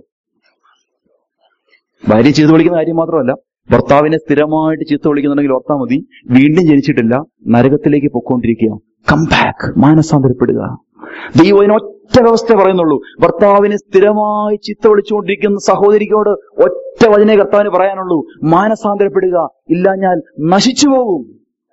ഭാര്യ ചീത്ത വിളിക്കുന്ന കാര്യം മാത്രമല്ല ഭർത്താവിനെ സ്ഥിരമായിട്ട് ചീത്ത വിളിക്കുന്നുണ്ടെങ്കിൽ ഓർത്താൽ മതി വീണ്ടും ജനിച്ചിട്ടില്ല നരകത്തിലേക്ക് പൊക്കോണ്ടിരിക്കുക കം ബാക്ക് മാനസാന്തരപ്പെടുക ദൈവം അതിന് ഒറ്റ വ്യവസ്ഥ പറയുന്നുള്ളൂ ഭർത്താവിനെ സ്ഥിരമായി ചിത്ത വിളിച്ചുകൊണ്ടിരിക്കുന്ന സഹോദരിക്കോട് ഒറ്റ വചനേ കർത്താവിന് പറയാനുള്ളൂ മാനസാന്തരപ്പെടുക ഇല്ലാഞ്ഞാൽ നശിച്ചു പോകും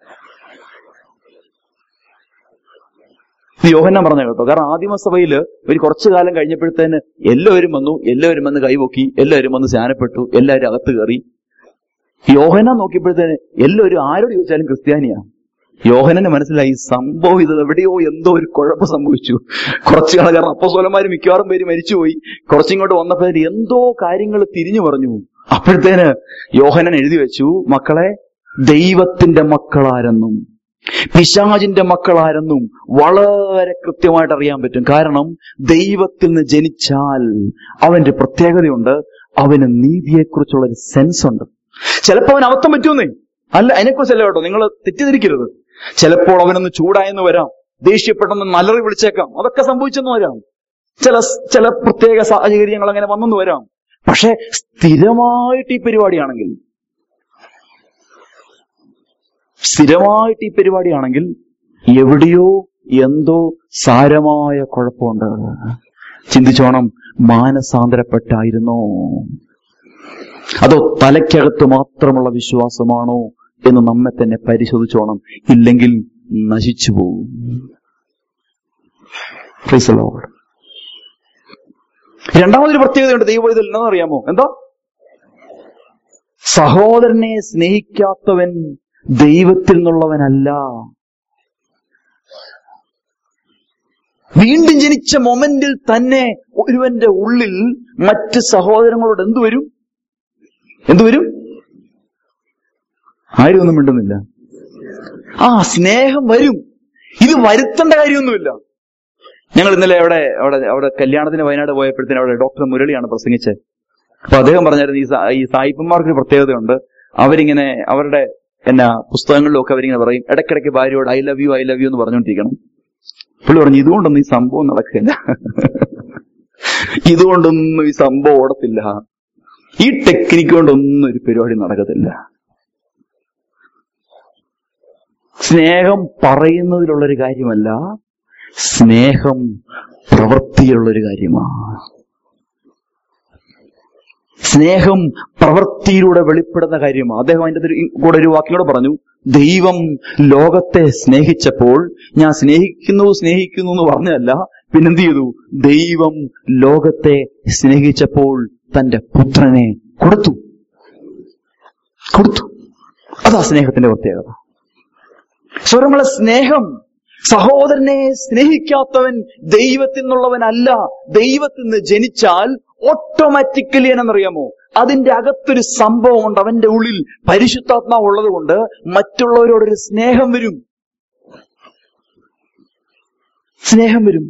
ഇത് യോഹന്നാൻ പറഞ്ഞ കേട്ടോ കാരണം ആദിമസഭയിൽ ഒരു കുറച്ചു കാലം കഴിഞ്ഞപ്പോഴത്തേന് എല്ലാവരും വന്നു എല്ലാവരും വന്ന് കൈപൊക്കി എല്ലാവരും വന്ന് സ്നാനപ്പെട്ടു എല്ലാവരും അകത്ത് കയറി യോഹന നോക്കിയപ്പോഴത്തേന് എല്ലാവരും ആരോട് ചോദിച്ചാലും ക്രിസ്ത്യാനിയാ യോഹനന് മനസ്സിലായി സംഭവം ഇത് എവിടെയോ എന്തോ ഒരു കുഴപ്പം സംഭവിച്ചു കുറച്ചു കാലം കാരണം അപ്പസോലന്മാര് മിക്കവാറും പേര് മരിച്ചുപോയി കുറച്ചിങ്ങോട്ട് വന്നപ്പോഴത്തേന് എന്തോ കാര്യങ്ങൾ തിരിഞ്ഞു പറഞ്ഞു അപ്പോഴത്തേന് യോഹനൻ എഴുതി വെച്ചു മക്കളെ ദൈവത്തിന്റെ മക്കളാരെന്നും പിശാചിന്റെ മക്കളാരെന്നും വളരെ കൃത്യമായിട്ട് അറിയാൻ പറ്റും കാരണം ദൈവത്തിൽ നിന്ന് ജനിച്ചാൽ അവന്റെ പ്രത്യേകതയുണ്ട് അവന് നീതിയെക്കുറിച്ചുള്ള ഒരു സെൻസ് ഉണ്ട് ചിലപ്പോൾ അവൻ അബദ്ധം പറ്റുമെന്നേ അല്ല അതിനെക്കുറിച്ചല്ല കേട്ടോ നിങ്ങൾ തെറ്റിദ്ധരിക്കരുത് ചിലപ്പോൾ അവനൊന്ന് ചൂടായെന്ന് വരാം ദേഷ്യപ്പെട്ടെന്ന് നലറി വിളിച്ചേക്കാം അതൊക്കെ സംഭവിച്ചെന്ന് വരാം ചില ചില പ്രത്യേക സാഹചര്യങ്ങൾ അങ്ങനെ വന്നെന്ന് വരാം പക്ഷെ സ്ഥിരമായിട്ട് ഈ പരിപാടിയാണെങ്കിൽ സ്ഥിരമായിട്ട് ഈ പരിപാടിയാണെങ്കിൽ എവിടെയോ എന്തോ സാരമായ കുഴപ്പമുണ്ട് ചിന്തിച്ചോണം മാനസാന്തരപ്പെട്ടായിരുന്നോ അതോ തലയ്ക്കകത്ത് മാത്രമുള്ള വിശ്വാസമാണോ എന്ന് നമ്മെ തന്നെ പരിശോധിച്ചോണം ഇല്ലെങ്കിൽ നശിച്ചു പോകും Praise the Lord. രണ്ടാമതൊരു പ്രത്യേകതയുണ്ട് ദൈവത്തിൽ എന്നറിയാമോ എന്താ സഹോദരനെ സ്നേഹിക്കാത്തവൻ ദൈവത്തിൽ നിന്നുള്ളവനല്ല വീണ്ടും ജനിച്ച മൊമെന്റിൽ തന്നെ ഒരുവന്റെ ഉള്ളിൽ മറ്റ് സഹോദരങ്ങളോട് എന്തു വരും എന്തു വരും ആരും ഒന്നും മിണ്ടുന്നില്ല ആ സ്നേഹം വരും ഇത് വരുത്തേണ്ട കാര്യമൊന്നുമില്ല ഞങ്ങൾ ഇന്നലെ അവിടെ അവിടെ അവിടെ കല്യാണത്തിന് വയനാട് പോയപ്പോഴത്തേനും അവിടെ ഡോക്ടർ മുരളിയാണ് പ്രസംഗിച്ചത് അപ്പൊ അദ്ദേഹം പറഞ്ഞായിരുന്നു ഈ സാ- ഈ സായിപ്പന്മാർക്ക് ഒരു പ്രത്യേകതയുണ്ട് അവരിങ്ങനെ അവരുടെ എന്നാ പുസ്തകങ്ങളിലൊക്കെ അവരിങ്ങനെ പറയും ഇടയ്ക്കിടയ്ക്ക് ഭാര്യയോട് I love you I love you എന്ന് പറഞ്ഞുകൊണ്ടിരിക്കണം പുള്ളി പറഞ്ഞു ഇതുകൊണ്ടൊന്നും ഈ സംഭവം നടക്കില്ല ഇതുകൊണ്ടൊന്നും ഈ സംഭവം ഓടത്തില്ല ഈ ടെക്നിക്ക് കൊണ്ടൊന്നും ഒരു പരിപാടി നടക്കത്തില്ല സ്നേഹം പറയുന്നതിലുള്ളൊരു കാര്യമല്ല സ്നേഹം പ്രവൃത്തിയിലുള്ളൊരു കാര്യമാണ് സ്നേഹം പ്രവൃത്തിയിലൂടെ വെളിപ്പെടുന്ന കാര്യമാണ് അദ്ദേഹം അതിന്റെ ഒരു- കൂടെ ഒരു വാക്യം കൂടെ പറഞ്ഞു ദൈവം ലോകത്തെ സ്നേഹിച്ചപ്പോൾ ഞാൻ സ്നേഹിക്കുന്നു സ്നേഹിക്കുന്നു എന്ന് പറഞ്ഞതല്ല പിന്നെന്ത് ചെയ്തു ദൈവം ലോകത്തെ സ്നേഹിച്ചപ്പോൾ തന്റെ പുത്രനെ കൊടുത്തു കൊടുത്തു അതാ സ്നേഹത്തിന്റെ പ്രത്യേകത സ്വരമുള്ള സ്നേഹം സഹോദരനെ സ്നേഹിക്കാത്തവൻ ദൈവത്തിൽ നിന്നുള്ളവനല്ല ദൈവത്തിൽ നിന്ന് ജനിച്ചാൽ ഓട്ടോമാറ്റിക്കലി എന്നറിയാമോ അതിന്റെ അകത്തൊരു സംഭവമുണ്ട് അവന്റെ ഉള്ളിൽ പരിശുദ്ധാത്മാവ് ഉള്ളത് കൊണ്ട് മറ്റുള്ളവരോടൊരു സ്നേഹം വരും സ്നേഹം വരും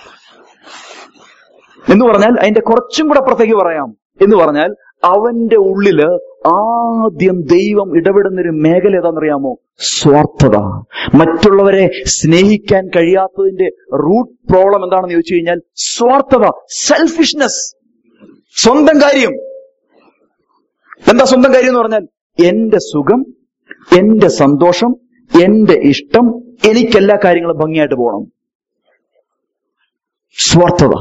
എന്ന് പറഞ്ഞാൽ അതിന്റെ കുറച്ചും കൂടെ അപ്പുറത്തേക്ക് പറയാം എന്ന് പറഞ്ഞാൽ അവന്റെ ഉള്ളില് ആദ്യം ദൈവം ഇടപെടുന്ന ഒരു മേഖല ഏതാണെന്നറിയാമോ സ്വാർത്ഥത മറ്റുള്ളവരെ സ്നേഹിക്കാൻ കഴിയാത്തതിന്റെ റൂട്ട് പ്രോബ്ലം എന്താണെന്ന് ചോദിച്ചു കഴിഞ്ഞാൽ സ്വാർത്ഥത സെൽഫിഷ്നെസ് സ്വന്തം കാര്യം എന്താ സ്വന്തം കാര്യം എന്ന് പറഞ്ഞാൽ എന്റെ സുഖം എന്റെ സന്തോഷം എന്റെ ഇഷ്ടം എനിക്ക് എല്ലാ കാര്യങ്ങളും ഭംഗിയായിട്ട് പോകണം സ്വാർത്ഥത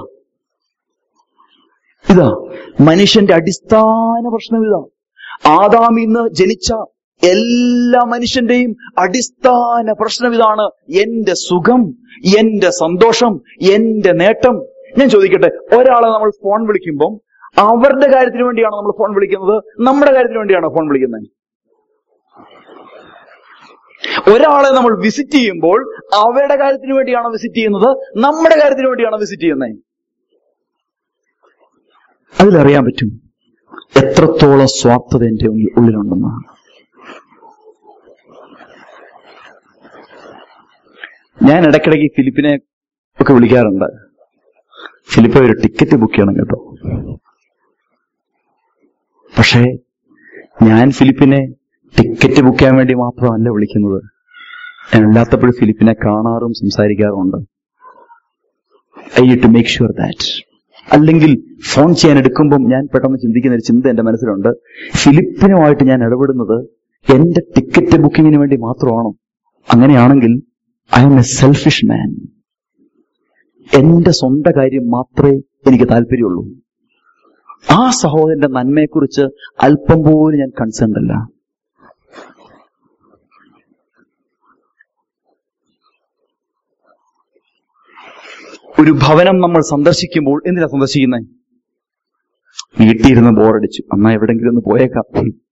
ഇതാ മനുഷ്യന്റെ അടിസ്ഥാന പ്രശ്നം ഇതാ ആദാം ഇന്ന് ജനിച്ച എല്ലാ മനുഷ്യന്റെയും അടിസ്ഥാന പ്രശ്നം ഇതാണ് എന്റെ സുഖം എന്റെ സന്തോഷം എന്റെ നേട്ടം ഞാൻ ചോദിക്കട്ടെ ഒരാളെ നമ്മൾ ഫോൺ വിളിക്കുമ്പം അവരുടെ കാര്യത്തിന് വേണ്ടിയാണോ നമ്മൾ ഫോൺ വിളിക്കുന്നത് നമ്മുടെ കാര്യത്തിന് വേണ്ടിയാണോ ഫോൺ വിളിക്കുന്നത് ഒരാളെ നമ്മൾ വിസിറ്റ് ചെയ്യുമ്പോൾ അവരുടെ കാര്യത്തിന് വേണ്ടിയാണോ വിസിറ്റ് ചെയ്യുന്നത് നമ്മുടെ കാര്യത്തിന് വേണ്ടിയാണോ വിസിറ്റ് ചെയ്യുന്നത് അതിലറിയാൻ പറ്റും എത്രത്തോളം സ്വാർത്ഥത എന്റെ ഉള്ളിൽ- ഉള്ളിലുണ്ടെന്ന് ഞാൻ ഇടയ്ക്കിടയ്ക്ക് ഫിലിപ്പിനെ ഒക്കെ വിളിക്കാറുണ്ട് ഫിലിപ്പ് ഒരു ടിക്കറ്റ് ബുക്ക് ചെയ്യണം കേട്ടോ പക്ഷേ ഞാൻ ഫിലിപ്പിനെ ടിക്കറ്റ് ബുക്ക് ചെയ്യാൻ വേണ്ടി മാത്രമല്ല വിളിക്കുന്നത് ഞാൻ അല്ലാത്തപ്പോഴും ഫിലിപ്പിനെ കാണാറും സംസാരിക്കാറുമുണ്ട് I to make sure that അല്ലെങ്കിൽ ഫോൺ ചെയ്യാൻ എടുക്കുമ്പം ഞാൻ പെട്ടെന്ന് ചിന്തിക്കുന്ന ഒരു ചിന്ത എന്റെ മനസ്സിലുണ്ട് ഫിലിപ്പിനുമായിട്ട് ഞാൻ ഇടപെടുന്നത് എന്റെ ടിക്കറ്റ് ബുക്കിങ്ങിന് വേണ്ടി മാത്രമാണോ അങ്ങനെയാണെങ്കിൽ I'm a selfish man എന്റെ സ്വന്തം കാര്യം മാത്രമേ എനിക്ക് താല്പര്യമുള്ളൂ ആ സഹോദരന്റെ നന്മയെക്കുറിച്ച് അല്പം പോലും ഞാൻ കൺസേൺ അല്ല ഒരു ഭവനം നമ്മൾ സന്ദർശിക്കുമ്പോൾ എന്തിനാ സന്ദർശിക്കുന്നത് വീട്ടിലിരുന്ന് ബോറടിച്ചു എന്നാ എവിടെങ്കിലും ഒന്ന് പോയേക്കാം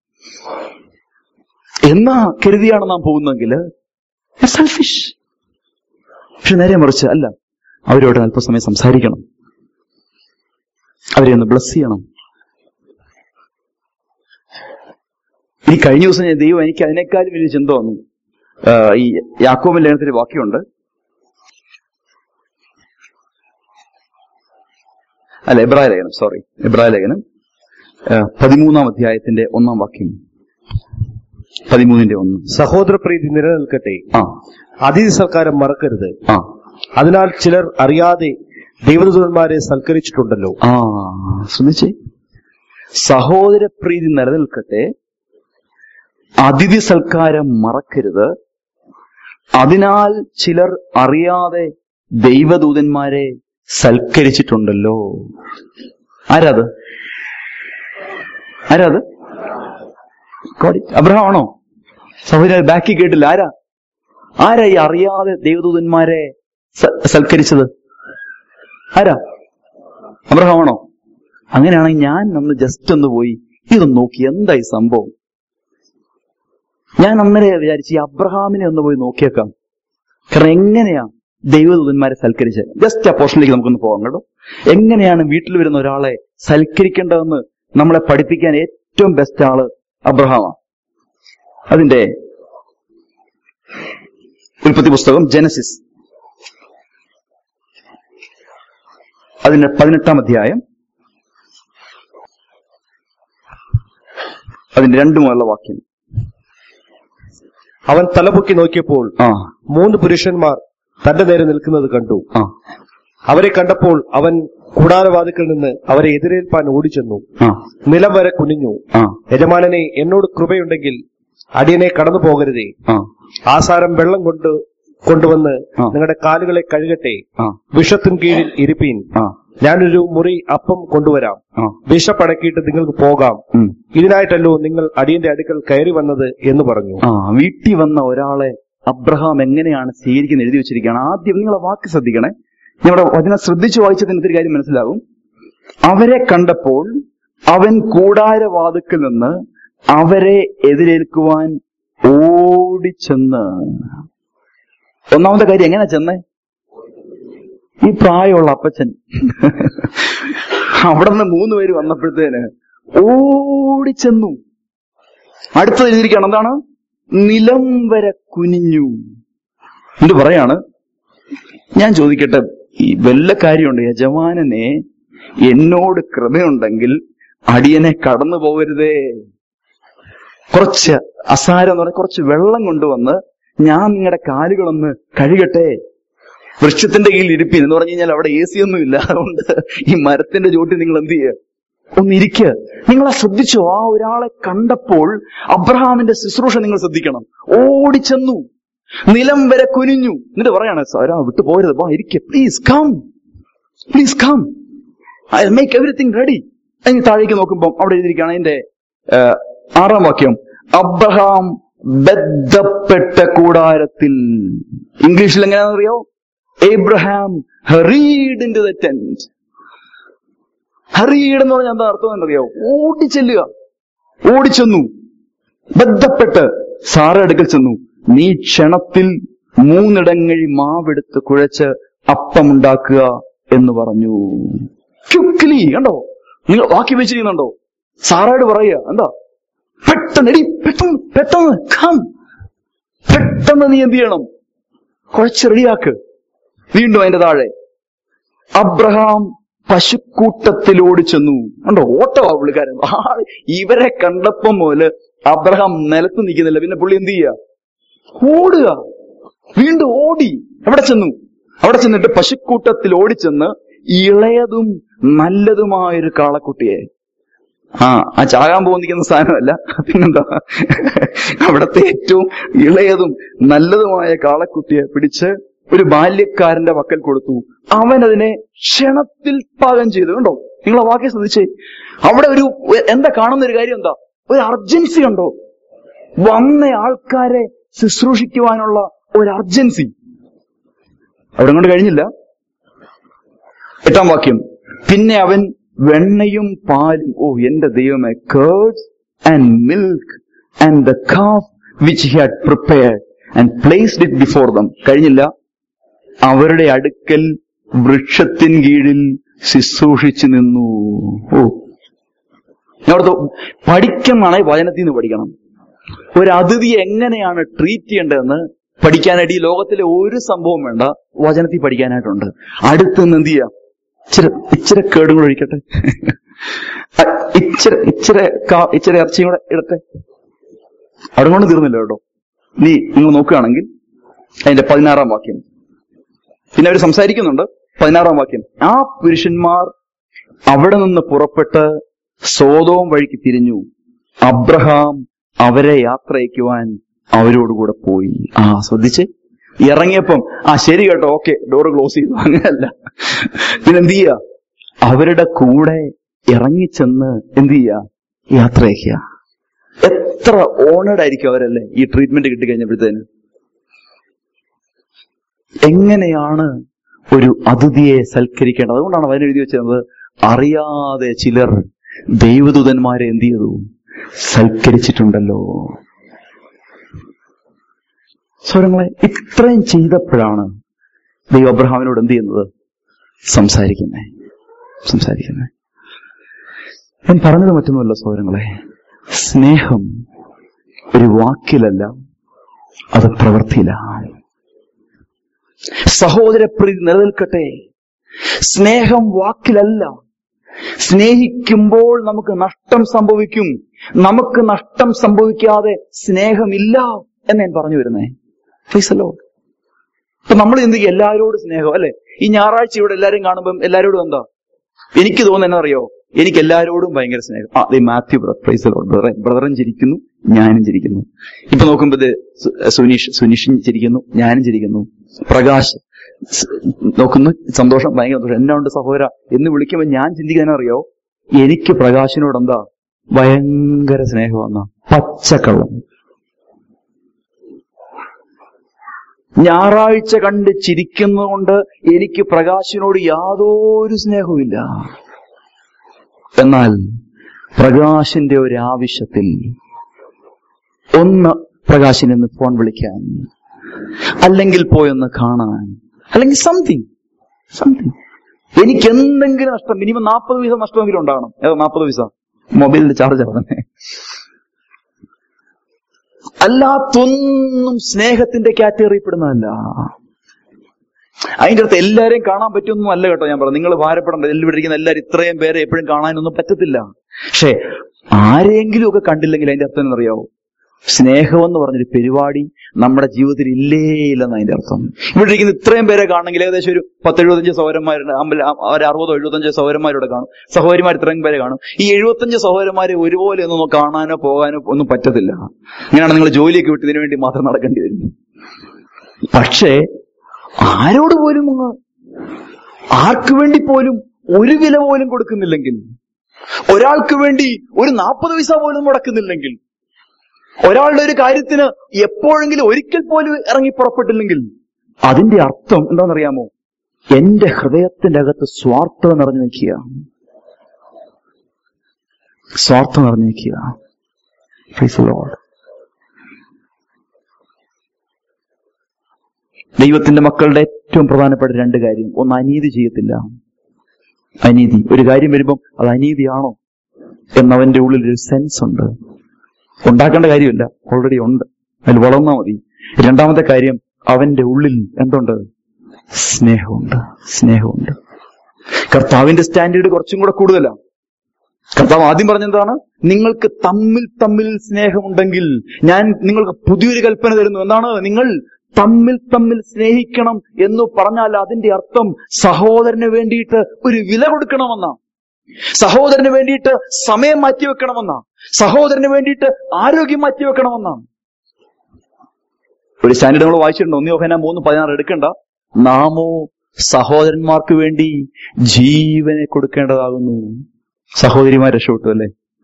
എന്നാ കരുതിയാണ് നാം പോകുന്നതെങ്കിൽ സെൽഫിഷ് പക്ഷെ നേരെ മറിച്ച് അല്ല അവരോട് അല്പസമയം സംസാരിക്കണം അവരെ ഒന്ന് ബ്ലസ് ചെയ്യണം ഈ കഴിഞ്ഞ ദിവസം ഞാൻ ദൈവം എനിക്ക് അതിനേക്കാളും വലിയ ചിന്ത വന്നു ആ, ഈ യാക്കോബിൻ ലേഖനത്തിൽ വാക്യമുണ്ട് അല്ല എബ്രായ ലേഖനം സോറി എബ്രായ ലേഖനം ആ, പതിമൂന്നാം അധ്യായത്തിന്റെ ഒന്നാം വാക്യം പതിമൂന്നിന്റെ ഒന്ന് സഹോദരപ്രീതി നിലനിൽക്കട്ടെ ആ അതിഥി സൽക്കാരം മറക്കരുത് ആ അതിനാൽ ചിലർ അറിയാതെ ദൈവദൂതന്മാരെ സൽക്കരിച്ചിട്ടുണ്ടല്ലോ ആ ശ്രദ്ധിച്ചേ സഹോദരപ്രീതി നിലനിൽക്കട്ടെ അതിഥി സൽക്കാരം മറക്കരുത് അതിനാൽ ചിലർ അറിയാതെ ദൈവദൂതന്മാരെ സൽക്കരിച്ചിട്ടുണ്ടല്ലോ ആരാത് ആരാത് കോടി- അബ്രഹാം ആണോ സഹോദരൻ ബാക്കി കേട്ടില്ല ആരാ ആരാ ഈ അറിയാതെ ദൈവദൂതന്മാരെ സ- സൽക്കരിച്ചത് ആരാ അബ്രഹാമാണോ അങ്ങനെയാണെങ്കിൽ ഞാൻ ഒന്ന് ജസ്റ്റ് ഒന്ന് പോയി ഇതൊന്ന് നോക്കി എന്താ ഈ സംഭവം ഞാൻ അന്നേരെ വിചാരിച്ചു ഈ അബ്രഹാമിനെ ഒന്ന് പോയി നോക്കിയേക്കാം കാരണം എങ്ങനെയാ ദൈവദൂതന്മാരെ സൽക്കരിച്ചത് ജസ്റ്റ് ആ പോർഷനിലേക്ക് നമുക്കൊന്ന് പോകാം കേട്ടോ എങ്ങനെയാണ് വീട്ടിൽ വരുന്ന ഒരാളെ സൽക്കരിക്കേണ്ടതെന്ന് നമ്മളെ പഠിപ്പിക്കാൻ ഏറ്റവും ബെസ്റ്റ് ആള് അബ്രഹാമാണ് അതിന്റെ ഉൽപ്പത്തി പുസ്തകം ജനസിസ് അതിന്റെ പതിനെട്ടാം അധ്യായം അതിന്റെ രണ്ടു മുതലുള്ള വാക്യം അവൻ തലപൊക്കി നോക്കിയപ്പോൾ ആ മൂന്ന് പുരുഷന്മാർ തന്റെ നേരെ നിൽക്കുന്നത് കണ്ടു ആ അവരെ കണ്ടപ്പോൾ അവൻ കൂടാരവാതിക്കൽ നിന്ന് അവരെ എതിരേൽപ്പാൻ ഓടിച്ചെന്നു ആ നിലം വരെ കുനിഞ്ഞു ആ യജമാനനെ എന്നോട് കൃപയുണ്ടെങ്കിൽ അടിയനെ കടന്നു പോകരുതേ ആ ആസാരം വെള്ളം കൊണ്ട് കൊണ്ടുവന്ന് ആ. നിങ്ങളുടെ കാലുകളെ കഴുകട്ടെ ആ വിഷത്തിൻ കീഴിൽ ഇരിപ്പീൻ ആ ഞാനൊരു മുറി അപ്പം കൊണ്ടുവരാം ആ വിഷപ്പടക്കിയിട്ട് നിങ്ങൾക്ക് പോകാം ഉം. ഇതിനായിട്ടല്ലോ നിങ്ങൾ അടിയന്റെ അടുക്കൽ കയറി വന്നത് എന്ന് പറഞ്ഞു ആ വീട്ടിൽ വന്ന ഒരാളെ അബ്രഹാം എങ്ങനെയാണ് സ്വീകരിക്കുന്നത് എഴുതി വെച്ചിരിക്കുകയാണ് ആദ്യം നിങ്ങളെ വാക്ക് ശ്രദ്ധിക്കണേ ഞങ്ങളുടെ വചനം ശ്രദ്ധിച്ചു വായിച്ചതിന് ഒരു കാര്യം മനസ്സിലാകും അവരെ കണ്ടപ്പോൾ അവൻ കൂടാരവാതുക്കൽ നിന്ന് അവരെ എതിരേൽക്കുവാൻ ഓടിച്ചെന്ന് ഒന്നാമത്തെ കാര്യം എങ്ങനെ ചെന്നേ ഈ പ്രായമുള്ള അപ്പച്ചൻ അവിടെ നിന്ന് മൂന്ന് പേര് വന്നപ്പോഴത്തേന് ഓടിച്ചെന്നു അടുത്തത് എഴുതിയിരിക്കുകയാണ് എന്താണ് നിലം വരെ കുനിഞ്ഞു എന്ത് പറയാണ് ഞാൻ ചോദിക്കട്ടെ ഈ വല്ല കാര്യമുണ്ട് യജമാനനെ എന്നോട് കൃപയുണ്ടെങ്കിൽ അടിയനെ കടന്നു പോകരുതേ കുറച്ച് അസാരം എന്ന് പറഞ്ഞാൽ കുറച്ച് വെള്ളം കൊണ്ടുവന്ന് ഞാൻ നിങ്ങളുടെ കാലുകളൊന്ന് കഴുകട്ടെ വൃക്ഷത്തിന്റെ കീഴിൽ ഇരിപ്പിൻ എന്ന് പറഞ്ഞു കഴിഞ്ഞാൽ അവിടെ എ സി ഒന്നും ഇല്ല അതുകൊണ്ട് ഈ മരത്തിന്റെ ചോട്ടിൽ നിങ്ങൾ എന്ത് ചെയ്യുക ഒന്ന് ഇരിക്കുക നിങ്ങൾ ആ ശ്രദ്ധിച്ചോ ആ ഒരാളെ കണ്ടപ്പോൾ അബ്രഹാമിന്റെ ശുശ്രൂഷ നിങ്ങൾ ശ്രദ്ധിക്കണം ഓടിച്ചെന്നു നിലം വരെ കുനിഞ്ഞു എന്നിട്ട് പറയാണ് സാരാ വിട്ടു പോരുത് വാ ഇരിക്കുക please come please come I make everything ready അതിന് താഴേക്ക് നോക്കുമ്പോൾ അവിടെ എഴുതിയിരിക്കുകയാണ് അതിന്റെ ഏഹ്, ആറാം വാക്യം അബ്രഹാം ബദ്ധപ്പെട്ട കൂടാരത്തിൽ ഇംഗ്ലീഷിൽ എങ്ങനെയാണെന്നറിയോ Abraham hurried into the tent hurried എന്ന് പറഞ്ഞാൽ എന്താ അർത്ഥം എന്നറിയോ ഓടിച്ചെല്ലുക ഓടിച്ചെന്നു ബന്ധപ്പെട്ട് സാറ അടുക്കൽ ചെന്നു നീ ക്ഷണത്തിൽ മൂന്നിടങ്ങഴി മാവെടുത്ത് കുഴച്ച് അപ്പമുണ്ടാക്കുക എന്ന് പറഞ്ഞു ക്യുക്ലി കണ്ടോ നിങ്ങൾ വാക്കി വെച്ചിരിക്കുന്നുണ്ടോ സാറയോട് പറയുക എന്താ പെട്ടെന്ന് എടി പെട്ടെന്ന് പെട്ടെന്ന് കം പെട്ടെന്ന് നീ എന്ത് ചെയ്യണം കുഴച്ച് റെഡിയാക്ക് വീണ്ടും അതിന്റെ താഴെ അബ്രഹാം പശുക്കൂട്ടത്തിൽ ഓടിച്ചെന്നു കണ്ടോ ഓട്ടമാ പുള്ളിക്കാരൻ ആ, ഇവരെ കണ്ടപ്പം മുതല് അബ്രഹാം നിലത്ത് നിൽക്കുന്നില്ല പിന്നെ പുള്ളി എന്ത് ചെയ്യുക ഓടുക വീണ്ടും ഓടി എവിടെ ചെന്നു അവിടെ ചെന്നിട്ട് പശുക്കൂട്ടത്തിൽ ഓടിച്ചെന്ന് ഇളയതും നല്ലതുമായൊരു കാളക്കുട്ടിയെ ആ ആ ചാകാൻ പോകുന്നിരിക്കുന്ന സാധനമല്ല പിന്നെന്താ അവിടത്തെ ഏറ്റവും ഇളയതും നല്ലതുമായ കാളക്കുട്ടിയെ പിടിച്ച് ഒരു ബാല്യക്കാരന്റെ വക്കൽ കൊടുത്തു അവൻ അതിനെ ക്ഷണത്തിൽ പാകം ചെയ്തു കണ്ടോ നിങ്ങളെ വാക്യം ശ്രദ്ധിച്ചേ അവിടെ ഒരു എന്താ കാണുന്ന ഒരു കാര്യം എന്താ ഒരു അർജൻസി ഉണ്ടോ വന്ന ആൾക്കാരെ ശുശ്രൂഷിക്കുവാനുള്ള ഒരു അർജൻസി അവിടെ കൊണ്ട് കഴിഞ്ഞില്ല എട്ടാം വാക്യം പിന്നെ അവൻ വെണ്ണയും പാലും ഓ എന്റെ ദൈവമേ curds and milk and the calf which he had prepared and placed it before them കഴിഞ്ഞില്ല അവരുടെ അടുക്കൽ വൃക്ഷത്തിൻ കീഴിൽ ശുശ്രൂഷിച്ചു നിന്നു ഓ ഞാൻ ഓർത്തു പഠിക്കുന്നതാണെ വചനത്തിൽ നിന്ന് പഠിക്കണം ഒരു അതിഥി എങ്ങനെയാണ് ട്രീറ്റ് ചെയ്യേണ്ടതെന്ന് പഠിക്കാനായിട്ട് ഈ ലോകത്തിലെ ഒരു സംഭവം വേണ്ട വചനത്തിൽ പഠിക്കാനായിട്ടുണ്ട് അടുത്ത് നിന്ന് എന്ത് ചെയ്യാം ഇച്ചിരി ഇച്ചിരി കേടും കൂടെ ഒഴിക്കട്ടെ അ- ഇച്ചിരി ഇച്ചിരി കാ- ഇച്ചിരി ഇറച്ചിയും കൂടെ ഇടട്ടെ അവിടെ കൊണ്ട് തീർന്നില്ല കേട്ടോ നീ നിങ്ങൾ നോക്കുകയാണെങ്കിൽ അതിന്റെ പതിനാറാം വാക്യം പിന്നെ അവർ സംസാരിക്കുന്നുണ്ട് പതിനാറാം വാക്യം ആ പുരുഷന്മാർ അവിടെ നിന്ന് പുറപ്പെട്ട് സോതോം വഴിക്ക് തിരിഞ്ഞു അബ്രഹാം അവരെ യാത്ര അയക്കുവാൻ അവരോടുകൂടെ പോയി ആ ശ്രദ്ധിച്ച് ഇറങ്ങിയപ്പം ആ ശരി കേട്ടോ ഓക്കെ ഡോറ് ക്ലോസ് ചെയ്തു അങ്ങനെയല്ല പിന്നെ എന്ത് ചെയ്യുക അവരുടെ കൂടെ ഇറങ്ങിച്ചെന്ന് എന്ത് ചെയ്യുക യാത്ര അയക്കുക എത്ര ഓണേഡ് ആയിരിക്കും അവരല്ലേ ഈ ട്രീറ്റ്മെന്റ് കിട്ടിക്കഴിഞ്ഞപ്പോഴത്തേന് എങ്ങനെയാണ് ഒരു അതിഥിയെ സൽക്കരിക്കേണ്ടത് അതുകൊണ്ടാണ് അവൻ എഴുതി വെച്ചിരുന്നത് അറിയാതെ ചിലർ ദൈവദൂതന്മാരെ എന്ത് ചെയ്തു സൽക്കരിച്ചിട്ടുണ്ടല്ലോ സ്വരങ്ങളെ ഇത്രയും ചെയ്തപ്പോഴാണ് ദൈവ അബ്രഹാമിനോട് എന്ത് ചെയ്യുന്നത് സംസാരിക്കുന്നേ സംസാരിക്കുന്നേ ഞാൻ പറഞ്ഞത് മറ്റൊന്നുമല്ല സൗരങ്ങളെ സ്നേഹം ഒരു വാക്കിലല്ല അത് പ്രവൃത്തിയിലാണ് സഹോദരപ്രീതി നിലനിൽക്കട്ടെ സ്നേഹം വാക്കിലല്ല സ്നേഹിക്കുമ്പോൾ നമുക്ക് നഷ്ടം സംഭവിക്കും നമുക്ക് നഷ്ടം സംഭവിക്കാതെ സ്നേഹമില്ല എന്ന് ഞാൻ പറഞ്ഞു വരുന്നേ ഫൈസലോ അപ്പൊ നമ്മൾ ചിന്തിക്കും എല്ലാവരോടും സ്നേഹം അല്ലെ ഈ ഞായറാഴ്ച ഇവിടെ എല്ലാവരും കാണുമ്പം എല്ലാവരോടും എന്താ എനിക്ക് തോന്നുന്നത് എന്നാ അറിയോ എനിക്ക് എല്ലാവരോടും ഭയങ്കര സ്നേഹം ആ ദേ മാത്യു പ്രൈസലോ ബ്രദറൻ ബ്രദറൻ ചിരിക്കുന്നു ഞാനും ചിരിക്കുന്നു ഇപ്പൊ നോക്കുമ്പോ ഇത് സു- സുനീഷ് സുനീഷും ചിരിക്കുന്നു ഞാനും ചിരിക്കുന്നു പ്രകാശ് സ് നോക്കുന്നു സന്തോഷം ഭയങ്കര സന്തോഷം എന്നാ ഉണ്ട് സഹോദര എന്ന് വിളിക്കുമ്പോ ഞാൻ ചിന്തിക്കാൻ അറിയോ എനിക്ക് പ്രകാശിനോട് എന്താ ഭയങ്കര സ്നേഹമെന്ന പച്ചക്കള്ളം ഞായറാഴ്ച കണ്ട് ചിരിക്കുന്നതുകൊണ്ട് എനിക്ക് പ്രകാശിനോട് യാതൊരു സ്നേഹവുമില്ല എന്നാൽ പ്രകാശിന്റെ ഒരു ആവശ്യത്തിൽ ഒന്ന് പ്രകാശിനെ ഒന്ന് ഫോൺ വിളിക്കാൻ അല്ലെങ്കിൽ പോയൊന്ന് കാണാൻ അല്ലെങ്കിൽ സംതിങ് സംതിങ് എനിക്ക് എന്തെങ്കിലും നഷ്ടം മിനിമം നാൽപ്പത് പൈസ നഷ്ടമെങ്കിലും ഉണ്ടാകണം ഏതോ നാൽപ്പത് പൈസ മൊബൈലിന്റെ ചാർജ് പറഞ്ഞേ അല്ലാത്തൊന്നും സ്നേഹത്തിന്റെ കാറ്റഗറിപ്പെടുന്നതല്ല അതിന്റെ അടുത്ത് എല്ലാരെയും കാണാൻ പറ്റുമൊന്നും അല്ല കേട്ടോ ഞാൻ പറഞ്ഞു നിങ്ങൾ ഭാരപ്പെടേണ്ട എല്ലാം ഇരിക്കുന്ന എല്ലാവരും ഇത്രയും പേരെ എപ്പോഴും കാണാനൊന്നും പറ്റത്തില്ല പക്ഷേ ആരെങ്കിലും ഒക്കെ കണ്ടില്ലെങ്കിൽ അതിന്റെ അർത്ഥം എന്നറിയാവോ സ്നേഹം എന്ന് പറഞ്ഞൊരു പരിപാടി നമ്മുടെ ജീവിതത്തിൽ ഇല്ലേ ഇല്ലെന്ന് അതിന്റെ അർത്ഥം ഇവിടെ ഇരിക്കുന്ന ഇത്രയും പേരെ കാണണമെങ്കിൽ ഏകദേശം ഒരു പത്ത് എഴുപത്തഞ്ച് സഹോദരന്മാരുണ്ട് അമ്പല ഒരു അറുപതോ എഴുപത്തഞ്ചോ സഹോദരന്മാരുടെ കാണും സഹോദരിമാർ ഇത്രയും പേരെ കാണും ഈ എഴുപത്തഞ്ച് സഹോദരന്മാരെ ഒരുപോലെ ഒന്നും കാണാനോ പോകാനോ ഒന്നും പറ്റത്തില്ല ഇങ്ങനെയാണ് നിങ്ങൾ ജോലിയൊക്കെ വിട്ട് ഇതിനു വേണ്ടി മാത്രം നടക്കേണ്ടി വരും പക്ഷേ ആരോട് പോലും അങ്ങ് ആർക്ക് വേണ്ടി പോലും ഒരു വില പോലും കൊടുക്കുന്നില്ലെങ്കിൽ ഒരാൾക്ക് വേണ്ടി ഒരു നാൽപ്പത് പൈസ പോലും മുടക്കുന്നില്ലെങ്കിൽ ഒരാളുടെ ഒരു കാര്യത്തിന് എപ്പോഴെങ്കിലും ഒരിക്കൽ പോലും ഇറങ്ങി പുറപ്പെട്ടില്ലെങ്കിൽ അതിന്റെ അർത്ഥം എന്താണെന്നറിയാമോ എന്റെ ഹൃദയത്തിന്റെ അകത്ത് സ്വാർത്ഥത നിറഞ്ഞു നിൽക്കുക സ്വാർത്ഥം നിറഞ്ഞു നിൽക്കുക Praise the Lord. ദൈവത്തിന്റെ മക്കളുടെ ഏറ്റവും പ്രധാനപ്പെട്ട രണ്ട് കാര്യം ഒന്ന് അനീതി ചെയ്യത്തില്ല അനീതി ഒരു കാര്യം വരുമ്പം അത് അനീതിയാണോ എന്നവന്റെ ഉള്ളിൽ ഒരു സെൻസ് ഉണ്ട് ഉണ്ടാക്കേണ്ട കാര്യമില്ല ഓൾറെഡി ഉണ്ട് അതിൽ വളർന്നാൽ മതി രണ്ടാമത്തെ കാര്യം അവന്റെ ഉള്ളിൽ എന്തുണ്ട് സ്നേഹമുണ്ട് സ്നേഹമുണ്ട് കർത്താവിന്റെ സ്റ്റാൻഡേർഡ് കുറച്ചും കൂടെ കൂടുതലാണ് കർത്താവ് ആദ്യം പറഞ്ഞെന്താണ് നിങ്ങൾക്ക് തമ്മിൽ തമ്മിൽ സ്നേഹമുണ്ടെങ്കിൽ ഞാൻ നിങ്ങൾക്ക് പുതിയൊരു കൽപ്പന തരുന്നു എന്താണ് നിങ്ങൾ തമ്മിൽ തമ്മിൽ സ്നേഹിക്കണം എന്ന് പറഞ്ഞാൽ അതിന്റെ അർത്ഥം സഹോദരന് വേണ്ടിയിട്ട് ഒരു വില കൊടുക്കണമെന്നാ സഹോദരന് വേണ്ടിയിട്ട് സമയം മാറ്റിവെക്കണമെന്നാ സഹോദരന് വേണ്ടിയിട്ട് ആരോഗ്യം മാറ്റിവെക്കണമെന്നാ ഒരു സ്റ്റാൻഡേർഡ് നമ്മൾ വായിച്ചിട്ടുണ്ട് ഒന്ന് യോഹന മൂന്ന് പതിനാറ് എടുക്കണ്ട നാമോ സഹോദരന്മാർക്ക് വേണ്ടി ജീവനെ കൊടുക്കേണ്ടതാകുന്നു സഹോദരിമാർ രക്ഷപ്പെട്ടു അല്ലേ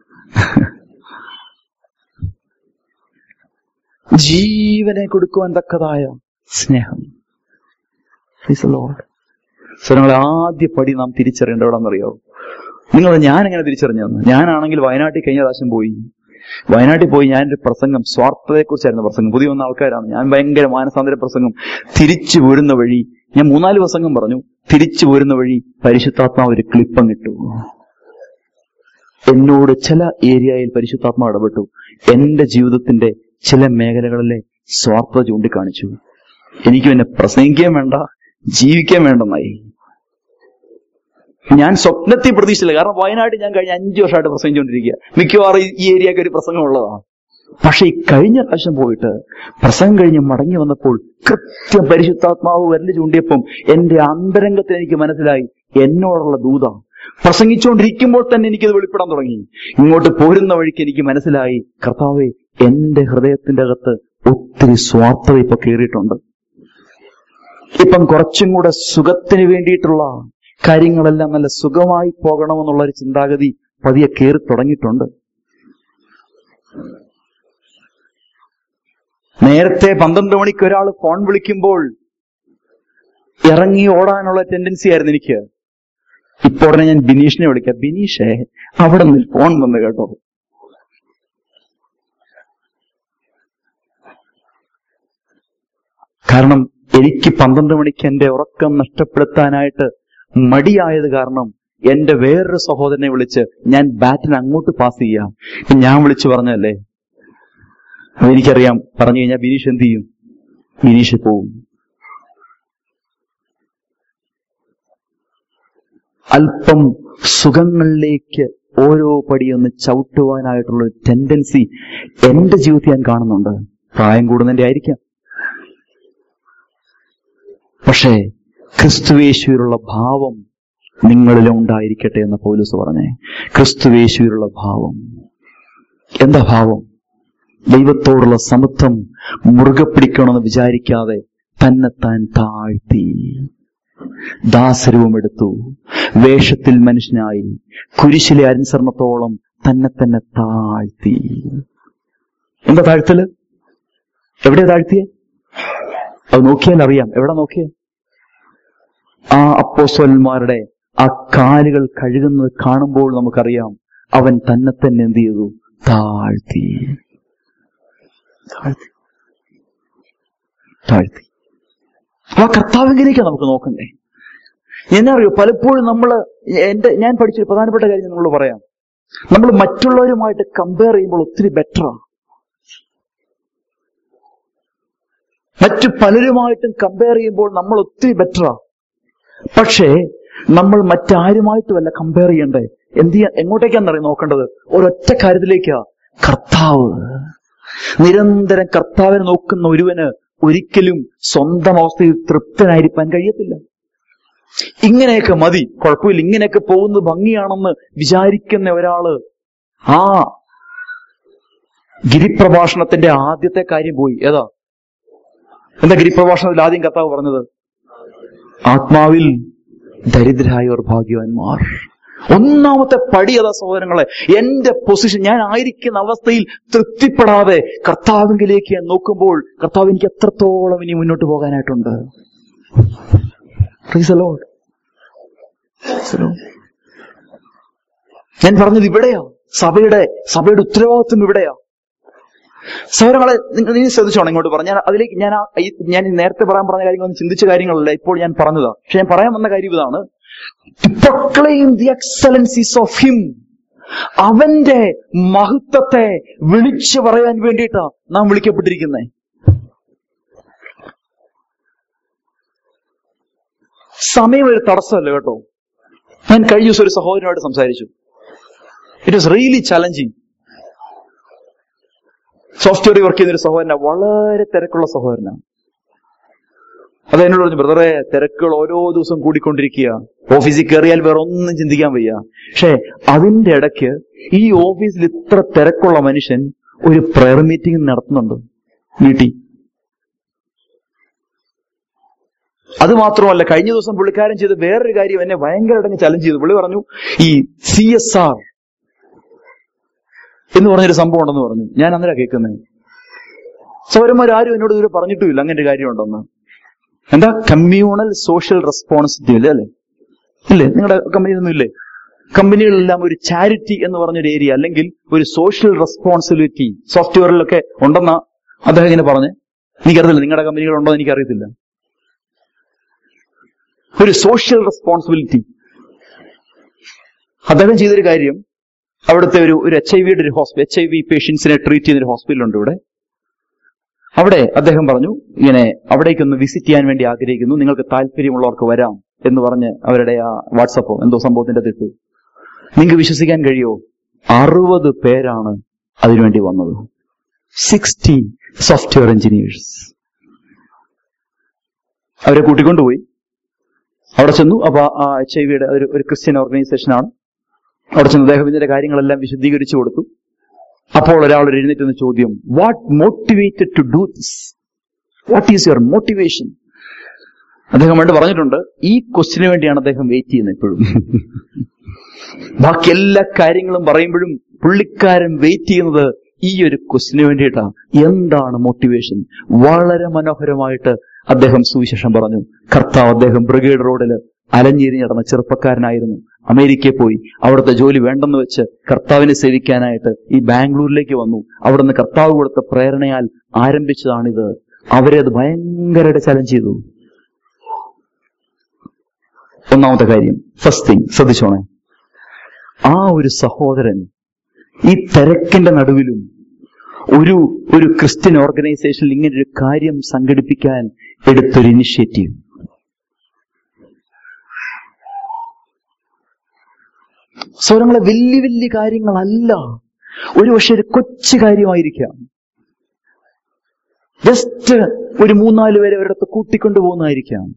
ജീവനെ കൊടുക്കുവാൻ തക്കതായ സ്നേഹം സ്വരങ്ങളെ ആദ്യ പടി നാം തിരിച്ചറിയേണ്ട എവിടെന്നറിയോ നിങ്ങൾ ഞാൻ എങ്ങനെ തിരിച്ചറിഞ്ഞതെന്ന് ഞാനാണെങ്കിൽ വയനാട്ടിൽ കഴിഞ്ഞ പ്രാവശ്യം പോയി വയനാട്ടിൽ പോയി ഞാൻ ഒരു പ്രസംഗം സ്വാർത്ഥതയെക്കുറിച്ചായിരുന്നു പ്രസംഗം പുതിയ വന്ന ആൾക്കാരാണ് ഞാൻ ഭയങ്കര മാനസാന്തര പ്രസംഗം തിരിച്ചു പോരുന്ന വഴി ഞാൻ മൂന്നാല് പ്രസംഗം പറഞ്ഞു തിരിച്ചു പോരുന്ന വഴി പരിശുദ്ധാത്മാവ് ഒരു ക്ലിപ്പം കിട്ടു എന്നോട് ചില ഏരിയയിൽ പരിശുദ്ധാത്മാവ് ഇടപെട്ടു എന്റെ ജീവിതത്തിന്റെ ചില മേഖലകളിലെ സ്വാർത്ഥത ചൂണ്ടിക്കാണിച്ചു എനിക്ക് പിന്നെ പ്രസംഗിക്കാൻ വേണ്ട ജീവിക്കാൻ വേണ്ടെന്നായി ഞാൻ സ്വപ്നത്തിൽ പ്രതീക്ഷിച്ചില്ല കാരണം വയനാട് ഞാൻ കഴിഞ്ഞ അഞ്ചു വർഷമായിട്ട് പ്രസംഗിച്ചുകൊണ്ടിരിക്കുക മിക്കവാറും ഈ- ഈ ഏരിയക്ക് ഒരു പ്രസംഗം ഉള്ളതാണ് പക്ഷെ ഈ കഴിഞ്ഞ പ്രാവശ്യം പോയിട്ട് പ്രസംഗം കഴിഞ്ഞ് മടങ്ങി വന്നപ്പോൾ കൃത്യം പരിശുദ്ധാത്മാവ് വരല് ചൂണ്ടിയപ്പം എന്റെ അന്തരംഗത്തിൽ എനിക്ക് മനസ്സിലായി എന്നോടുള്ള ദൂത പ്രസംഗിച്ചുകൊണ്ടിരിക്കുമ്പോൾ തന്നെ എനിക്കത് വെളിപ്പെടാൻ തുടങ്ങി ഇങ്ങോട്ട് പോരുന്ന വഴിക്ക് എനിക്ക് മനസ്സിലായി കർത്താവെ എന്റെ ഹൃദയത്തിന്റെ അകത്ത് ഒത്തിരി സ്വാർത്ഥത ഇപ്പൊ കയറിയിട്ടുണ്ട് ഇപ്പം കുറച്ചും കൂടെ സുഖത്തിന് വേണ്ടിയിട്ടുള്ള കാര്യങ്ങളെല്ലാം നല്ല സുഖമായി പോകണമെന്നുള്ള ഒരു ചിന്താഗതി പതിയെ കയറി തുടങ്ങിയിട്ടുണ്ട് നേരത്തെ പന്ത്രണ്ട് മണിക്ക് ഒരാൾ ഫോൺ വിളിക്കുമ്പോൾ ഇറങ്ങി ഓടാനുള്ള ടെൻഡൻസി ആയിരുന്നു എനിക്ക് ഇപ്പൊ ഉടനെ ഞാൻ ബിനീഷിനെ വിളിക്കാം ബിനീഷേ അവിടെ നിന്ന് ഫോൺ വന്ന് കേട്ടോ കാരണം എനിക്ക് പന്ത്രണ്ട് മണിക്ക് എന്റെ ഉറക്കം നഷ്ടപ്പെടുത്താനായിട്ട് മടിയായത് കാരണം എന്റെ വേറൊരു സഹോദരനെ വിളിച്ച് ഞാൻ ബാറ്റിന് അങ്ങോട്ട് പാസ് ചെയ്യാം ഇപ്പൊ ഞാൻ വിളിച്ചു പറഞ്ഞല്ലേ അപ്പൊ എനിക്കറിയാം പറഞ്ഞു കഴിഞ്ഞാൽ ബിനീഷ് എന്ത് ചെയ്യും ബിനീഷ് പോവും അല്പം സുഖങ്ങളിലേക്ക് ഓരോ പടിയൊന്ന് ചവിട്ടുവാനായിട്ടുള്ള ഒരു ടെൻഡൻസി എന്റെ ജീവിതത്തിൽ ഞാൻ കാണുന്നുണ്ട് പ്രായം കൂടുന്നതിന്റെ ആയിരിക്കാം പക്ഷേ ക്രിസ്തുവേശുവിലുള്ള ഭാവം നിങ്ങളിലും ഉണ്ടായിരിക്കട്ടെ എന്ന് പൗലൂസ് പറഞ്ഞേ ക്രിസ്തുവേശുവിലുള്ള ഭാവം എന്താ ഭാവം ദൈവത്തോടുള്ള സമത്വം മുറുകെ പിടിക്കണമെന്ന് വിചാരിക്കാതെ തന്നെത്താൻ താഴ്ത്തി ദാസരവും എടുത്തു വേഷത്തിൽ മനുഷ്യനായി കുരിശിലെ അനുസരണത്തോളം തന്നെ തന്നെ താഴ്ത്തി എന്താ താഴ്ത്തല് എവിടെയാ താഴ്ത്തിയേ അത് നോക്കിയാൽ അറിയാം എവിടെ നോക്കിയേ ആ അപ്പോസ്വലന്മാരുടെ ആ കാലുകൾ കഴുകുന്നത് കാണുമ്പോൾ നമുക്കറിയാം അവൻ തന്നെ തന്നെ എന്ത് ചെയ്തു താഴ്ത്തി താഴ്ത്തി താഴ്ത്തി ആ കർത്താവിലേക്ക് നമുക്ക് നോക്കണ്ടേ എന്നറിയോ പലപ്പോഴും നമ്മൾ എന്റെ ഞാൻ പഠിച്ചൊരു പ്രധാനപ്പെട്ട കാര്യം നമ്മൾ പറയാം നമ്മൾ മറ്റുള്ളവരുമായിട്ട് കമ്പയർ ചെയ്യുമ്പോൾ ഒത്തിരി ബെറ്ററാണ് മറ്റു പലരുമായിട്ടും കമ്പയർ ചെയ്യുമ്പോൾ നമ്മൾ ഒത്തിരി ബെറ്ററാ പക്ഷേ നമ്മൾ മറ്റാരുമായിട്ടുമല്ല കമ്പയർ ചെയ്യണ്ടേ എന്ത് ചെയ്യാൻ എങ്ങോട്ടേക്കാണെന്നറിയാം നോക്കേണ്ടത് ഒരൊറ്റ കാര്യത്തിലേക്കാ കർത്താവ് നിരന്തരം കർത്താവിനെ നോക്കുന്ന ഒരുവന് ഒരിക്കലും സ്വന്തം അവസ്ഥയിൽ തൃപ്തനായിരിക്കാൻ കഴിയത്തില്ല ഇങ്ങനെയൊക്കെ മതി കുഴപ്പമില്ല ഇങ്ങനെയൊക്കെ പോകുന്നത് ഭംഗിയാണെന്ന് വിചാരിക്കുന്ന ഒരാള് ആ ഗിരിപ്രഭാഷണത്തിന്റെ ആദ്യത്തെ കാര്യം പോയി ഏതാ എന്താ ഗിരിപ്രഭാഷണത്തിൽ ആദ്യം കർത്താവ് പറഞ്ഞത് ആത്മാവിൽ ദരിദ്രരായവർ ഭാഗ്യവാന്മാർ ഒന്നാമത്തെ പടി അതാ സഹോദരങ്ങളെ എന്റെ പൊസിഷൻ ഞാൻ ആയിരിക്കുന്ന അവസ്ഥയിൽ തൃപ്തിപ്പെടാതെ കർത്താവിങ്കിലേക്ക് ഞാൻ നോക്കുമ്പോൾ കർത്താവ് എനിക്ക് എത്രത്തോളം ഇനി മുന്നോട്ട് പോകാനായിട്ടുണ്ട് Praise the Lord. Praise the Lord. ഞാൻ പറഞ്ഞത് ഇവിടെയാ സഭയുടെ സഭയുടെ ഉത്തരവാദിത്വം ഇവിടെയാ സൗരങ്ങളെ നിങ്ങൾ നീ ശ്രദ്ധിച്ചോണം ഇങ്ങോട്ട് പറഞ്ഞു ഞാൻ അതിലേക്ക് ഞാൻ ആ- ഈ- ഞാൻ ഈ നേരത്തെ പറയാൻ പറഞ്ഞ കാര്യങ്ങളൊന്നും ചിന്തിച്ച കാര്യങ്ങളല്ല ഇപ്പോൾ ഞാൻ പറഞ്ഞതാ പക്ഷെ ഞാൻ പറയാൻ വന്ന കാര്യം ഇതാണ് proclaim the excellencies of him അവന്റെ മഹത്വത്തെ വിളിച്ചു പറയാൻ വേണ്ടിയിട്ടാ നാം വിളിക്കപ്പെട്ടിരിക്കുന്നത് സമയം ഒരു തടസ്സമല്ല കേട്ടോ ഞാൻ കഴിഞ്ഞ ദിവസം ഒരു സഹോദരനോട് സംസാരിച്ചു it was really challenging software work ചെയ്യുന്ന ഒരു സഹോദരനാണ് വളരെ തിരക്കുള്ള സഹോദരനാണ് അത് എന്നോട് പറഞ്ഞു ബ്രദറെ തിരക്കുകൾ ഓരോ ദിവസം കൂടിക്കൊണ്ടിരിക്കുക ഓഫീസിൽ കയറിയാൽ വേറെ ഒന്നും ചിന്തിക്കാൻ വയ്യ പക്ഷെ അതിന്റെ ഇടയ്ക്ക് ഈ ഓഫീസിൽ ഇത്ര തിരക്കുള്ള മനുഷ്യൻ ഒരു പ്രയർ മീറ്റിംഗ് നടത്തുന്നുണ്ട് വീട്ടിൽ അത് മാത്രമല്ല കഴിഞ്ഞ ദിവസം പുള്ളിക്കാരൻ ചെയ്ത വേറൊരു കാര്യം എന്നെ ഭയങ്കരമായിട്ട് ചലഞ്ച് ചെയ്തു പുള്ളി പറഞ്ഞു ഈ സി എസ് ആർ എന്ന് പറഞ്ഞൊരു സംഭവം ഉണ്ടെന്ന് പറഞ്ഞു ഞാൻ അന്നേരം കേൾക്കുന്നത് സൗരന്മാർ ആരും എന്നോട് ഇതുവരെ പറഞ്ഞിട്ടുമില്ല അങ്ങനെ ഒരു കാര്യമുണ്ടെന്ന് എന്താ കമ്മ്യൂണൽ സോഷ്യൽ റെസ്പോൺസിബിലിറ്റി അല്ലേ ഇല്ലേ നിങ്ങളുടെ കമ്പനിയൊന്നും ഇല്ലേ കമ്പനികളെല്ലാം ഒരു ചാരിറ്റി എന്ന് പറഞ്ഞൊരു ഏരിയ അല്ലെങ്കിൽ ഒരു സോഷ്യൽ റെസ്പോൺസിബിലിറ്റി സോഫ്റ്റ്വെയറിലൊക്കെ ഉണ്ടെന്ന അദ്ദേഹം ഇങ്ങനെ പറഞ്ഞ് എനിക്കറിയില്ല നിങ്ങളുടെ കമ്പനികൾ ഉണ്ടോ എന്ന് എനിക്കറിയത്തില്ല ഒരു സോഷ്യൽ റെസ്പോൺസിബിലിറ്റി അദ്ദേഹം ചെയ്തൊരു കാര്യം അവിടുത്തെ ഒരു ഒരു എച്ച് ഐ വിയുടെ ഒരു ഹോസ്പിറ്റൽ എച്ച് ഐ വി പേഷ്യൻസിനെ ട്രീറ്റ് ചെയ്യുന്ന ഒരു ഹോസ്പിറ്റലുണ്ട് ഇവിടെ അവിടെ അദ്ദേഹം പറഞ്ഞു ഇങ്ങനെ അവിടേക്കൊന്ന് വിസിറ്റ് ചെയ്യാൻ വേണ്ടി ആഗ്രഹിക്കുന്നു നിങ്ങൾക്ക് താല്പര്യമുള്ളവർക്ക് വരാം എന്ന് പറഞ്ഞ് അവരുടെ ആ വാട്സപ്പോ എന്തോ സംഭവത്തിന്റെ തിട്ടു നിങ്ങൾക്ക് വിശ്വസിക്കാൻ കഴിയോ അറുപത് പേരാണ് അതിനുവേണ്ടി വന്നത് സിക്സ്റ്റി സോഫ്റ്റ്വെയർ എഞ്ചിനീയേഴ്സ് അവരെ കൂട്ടിക്കൊണ്ടുപോയി അവിടെ ചെന്നു അപ്പൊ ആ എച്ച് ഐ വിയുടെ ഒരു ഒരു ക്രിസ്ത്യൻ ഓർഗനൈസേഷനാണ് അവിടെ ചെന്ന് അദ്ദേഹം ഇതിന്റെ കാര്യങ്ങളെല്ലാം വിശദീകരിച്ചു കൊടുത്തു അപ്പോൾ ഒരാൾ ഒരു എഴുന്നേറ്റുന്ന ചോദ്യം what motivated to do this what is your motivation അദ്ദേഹം വേണ്ടി പറഞ്ഞിട്ടുണ്ട് ഈ ക്വസ്റ്റിന് വേണ്ടിയാണ് അദ്ദേഹം വെയിറ്റ് ചെയ്യുന്നത് എപ്പോഴും ബാക്കി എല്ലാ കാര്യങ്ങളും പറയുമ്പോഴും പുള്ളിക്കാരൻ വെയിറ്റ് ചെയ്യുന്നത് ഈ ഒരു ക്വസ്റ്റിന് വേണ്ടിയിട്ടാണ് എന്താണ് മോട്ടിവേഷൻ വളരെ മനോഹരമായിട്ട് അദ്ദേഹം സുവിശേഷം പറഞ്ഞു കർത്താവ് അദ്ദേഹം ബ്രിഗേഡ് റോഡിൽ അലഞ്ഞിരിഞ്ഞ് നടന്ന ചെറുപ്പക്കാരനായിരുന്നു അമേരിക്കയിൽ പോയി അവിടുത്തെ ജോലി വേണ്ടെന്ന് വെച്ച് കർത്താവിനെ സേവിക്കാനായിട്ട് ഈ ബാംഗ്ലൂരിലേക്ക് വന്നു അവിടുന്ന് കർത്താവ് കൊടുത്ത പ്രേരണയാൽ ആരംഭിച്ചതാണിത് അവരെ അത് ഭയങ്കരമായിട്ട് ചലഞ്ച് ചെയ്തു ഒന്നാമത്തെ കാര്യം ഫസ്റ്റ് തിങ് ശ്രദ്ധിച്ചോണേ ആ ഒരു സഹോദരൻ ഈ തിരക്കിന്റെ നടുവിലും ഒരു ഒരു ക്രിസ്ത്യൻ ഓർഗനൈസേഷനിൽ ഇങ്ങനെ ഒരു കാര്യം സംഘടിപ്പിക്കാൻ എടുത്തൊരു ഇനിഷ്യേറ്റീവ് സ്വരങ്ങളെ വലിയ വലിയ കാര്യങ്ങളല്ല ഒരു പക്ഷെ ഒരു കൊച്ചു കാര്യമായിരിക്കാം ജസ്റ്റ് ഒരു മൂന്നാല് പേരെ ഒരിടത്ത് കൂട്ടിക്കൊണ്ടു പോകുന്നതായിരിക്കാം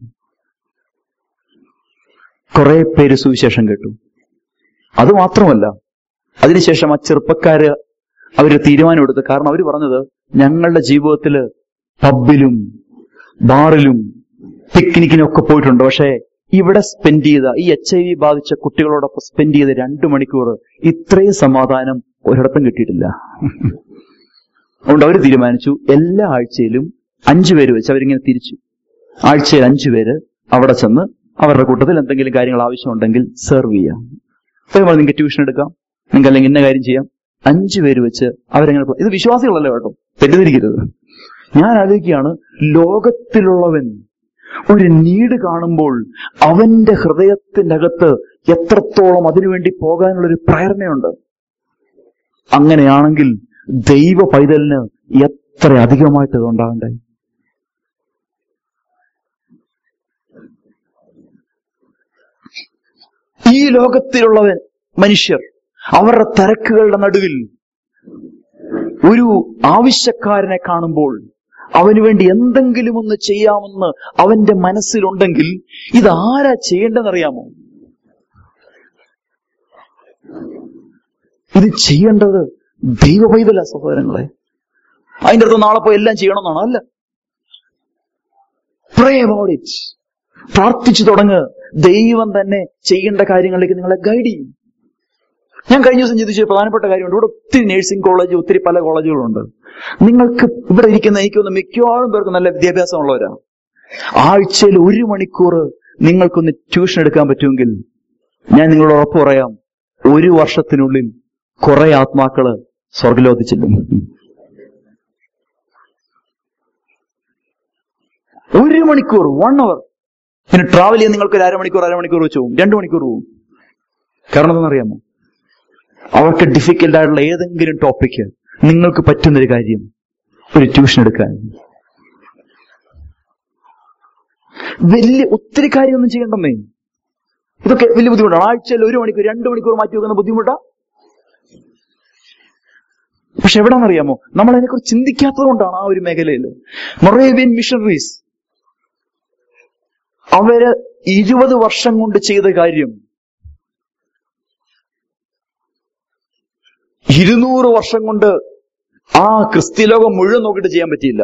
കുറെ പേര് സുവിശേഷം കേട്ടു അത് മാത്രമല്ല അതിനുശേഷം ആ ചെറുപ്പക്കാര് അവര് തീരുമാനമെടുത്തു കാരണം അവർ പറഞ്ഞത് ഞങ്ങളുടെ ജീവിതത്തില് പബ്ബിലും ബാറിലും പിക്നിക്കിനും ഒക്കെ പോയിട്ടുണ്ട് പക്ഷേ ഇവിടെ സ്പെൻഡ് ചെയ്ത ഈ എച്ച് ഐ വി ബാധിച്ച കുട്ടികളോടൊപ്പം സ്പെൻഡ് ചെയ്ത രണ്ടു മണിക്കൂർ ഇത്രയും സമാധാനം ഒരിടത്തും കിട്ടിയിട്ടില്ല അതുകൊണ്ട് അവർ തീരുമാനിച്ചു എല്ലാ ആഴ്ചയിലും അഞ്ചു പേര് വെച്ച് അവരിങ്ങനെ തിരിച്ചു ആഴ്ചയിൽ അഞ്ചു പേര് അവിടെ ചെന്ന് അവരുടെ കൂട്ടത്തിൽ എന്തെങ്കിലും കാര്യങ്ങൾ ആവശ്യമുണ്ടെങ്കിൽ സെർവ് ചെയ്യാം അപ്പോൾ നിങ്ങൾക്ക് ട്യൂഷൻ എടുക്കാം നിങ്ങൾക്ക് അല്ലെങ്കിൽ ഇന്ന കാര്യം ചെയ്യാം അഞ്ചു പേര് വെച്ച് അവരെങ്ങനെ പോ- ഇത് വിശ്വാസികളല്ല കേട്ടോ തെറ്റിദ്ധരിക്കരുത് ഞാൻ ആലോചിക്കുകയാണ് ലോകത്തിലുള്ളവൻ ഒരു നീട് കാണുമ്പോൾ അവന്റെ ഹൃദയത്തിന്റെ അകത്ത് എത്രത്തോളം അതിനുവേണ്ടി പോകാനുള്ളൊരു പ്രേരണയുണ്ട് അങ്ങനെയാണെങ്കിൽ ദൈവ പൈതലിന് എത്ര അധികമായിട്ട് ഇത് ഉണ്ടാകണ്ടേ ഈ ലോകത്തിലുള്ളവൻ മനുഷ്യർ അവരുടെ തിരക്കുകളുടെ നടുവിൽ ഒരു ആവശ്യക്കാരനെ കാണുമ്പോൾ അവന് വേണ്ടി എന്തെങ്കിലും ഒന്ന് ചെയ്യാമെന്ന് അവന്റെ മനസ്സിലുണ്ടെങ്കിൽ ഇതാരാ ചെയ്യേണ്ടതെന്നറിയാമോ ഇത് ചെയ്യേണ്ടത് ദൈവ പൈതല സഹോദരങ്ങളെ അതിന്റെ അടുത്ത് നാളെ പോയി എല്ലാം ചെയ്യണമെന്നാണോ അല്ല പ്രേ അബൌട്ട് ഇറ്റ് പ്രാർത്ഥിച്ചു തുടങ്ങ് ദൈവം തന്നെ ചെയ്യേണ്ട കാര്യങ്ങളിലേക്ക് നിങ്ങളെ ഗൈഡ് ചെയ്യും ഞാൻ കഴിഞ്ഞ ദിവസം ചിന്തിച്ച ഒരു പ്രധാനപ്പെട്ട കാര്യമുണ്ട് ഇവിടെ ഒത്തിരി നഴ്സിംഗ് കോളേജ് ഒത്തിരി പല കോളേജുകളുണ്ട് നിങ്ങൾക്ക് ഇവിടെ ഇരിക്കുന്ന എനിക്കൊന്ന് മിക്കവാറും പേർക്ക് നല്ല വിദ്യാഭ്യാസമുള്ളവരാ ആഴ്ചയിൽ ഒരു മണിക്കൂർ നിങ്ങൾക്കൊന്ന് ട്യൂഷൻ എടുക്കാൻ പറ്റുമെങ്കിൽ ഞാൻ നിങ്ങളോട് ഉറപ്പ് പറയാം ഒരു വർഷത്തിനുള്ളിൽ കുറെ ആത്മാക്കള് സ്വർഗലോകത്തിൽ ചെല്ലും ഒരു മണിക്കൂർ വൺ അവർ പിന്നെ ട്രാവൽ ചെയ്യാൻ നിങ്ങൾക്ക് ഒരു അരമണിക്കൂർ അരമണിക്കൂർ വെച്ച് പോകും രണ്ടു മണിക്കൂർ പോകും കാരണം എന്താണെന്നറിയാമോ അവർക്ക് ഡിഫിക്കൽട്ട് ആയിട്ടുള്ള ഏതെങ്കിലും ടോപ്പിക്ക് നിങ്ങൾക്ക് പറ്റുന്നൊരു കാര്യം ഒരു ട്യൂഷൻ എടുക്കാൻ വലിയ ഒത്തിരി കാര്യമൊന്നും ചെയ്യണ്ടെന്നേ ഇതൊക്കെ വലിയ ബുദ്ധിമുട്ടാണ് ആഴ്ചയിൽ ഒരു മണിക്കൂർ രണ്ട് മണിക്കൂർ മാറ്റി വെക്കുന്ന ബുദ്ധിമുട്ടാ പക്ഷെ എവിടാന്നറിയാമോ നമ്മൾ അതിനെക്കുറിച്ച് ചിന്തിക്കാത്തത് കൊണ്ടാണ് ആ ഒരു മേഖലയിൽ മൊറേബിയൻ മിഷണറീസ് അവര് ഇരുപത് വർഷം കൊണ്ട് ചെയ്ത കാര്യം ഇരുന്നൂറ് വർഷം കൊണ്ട് ആ ക്രിസ്ത്യലോകം മുഴുവൻ നോക്കിയിട്ട് ചെയ്യാൻ പറ്റിയില്ല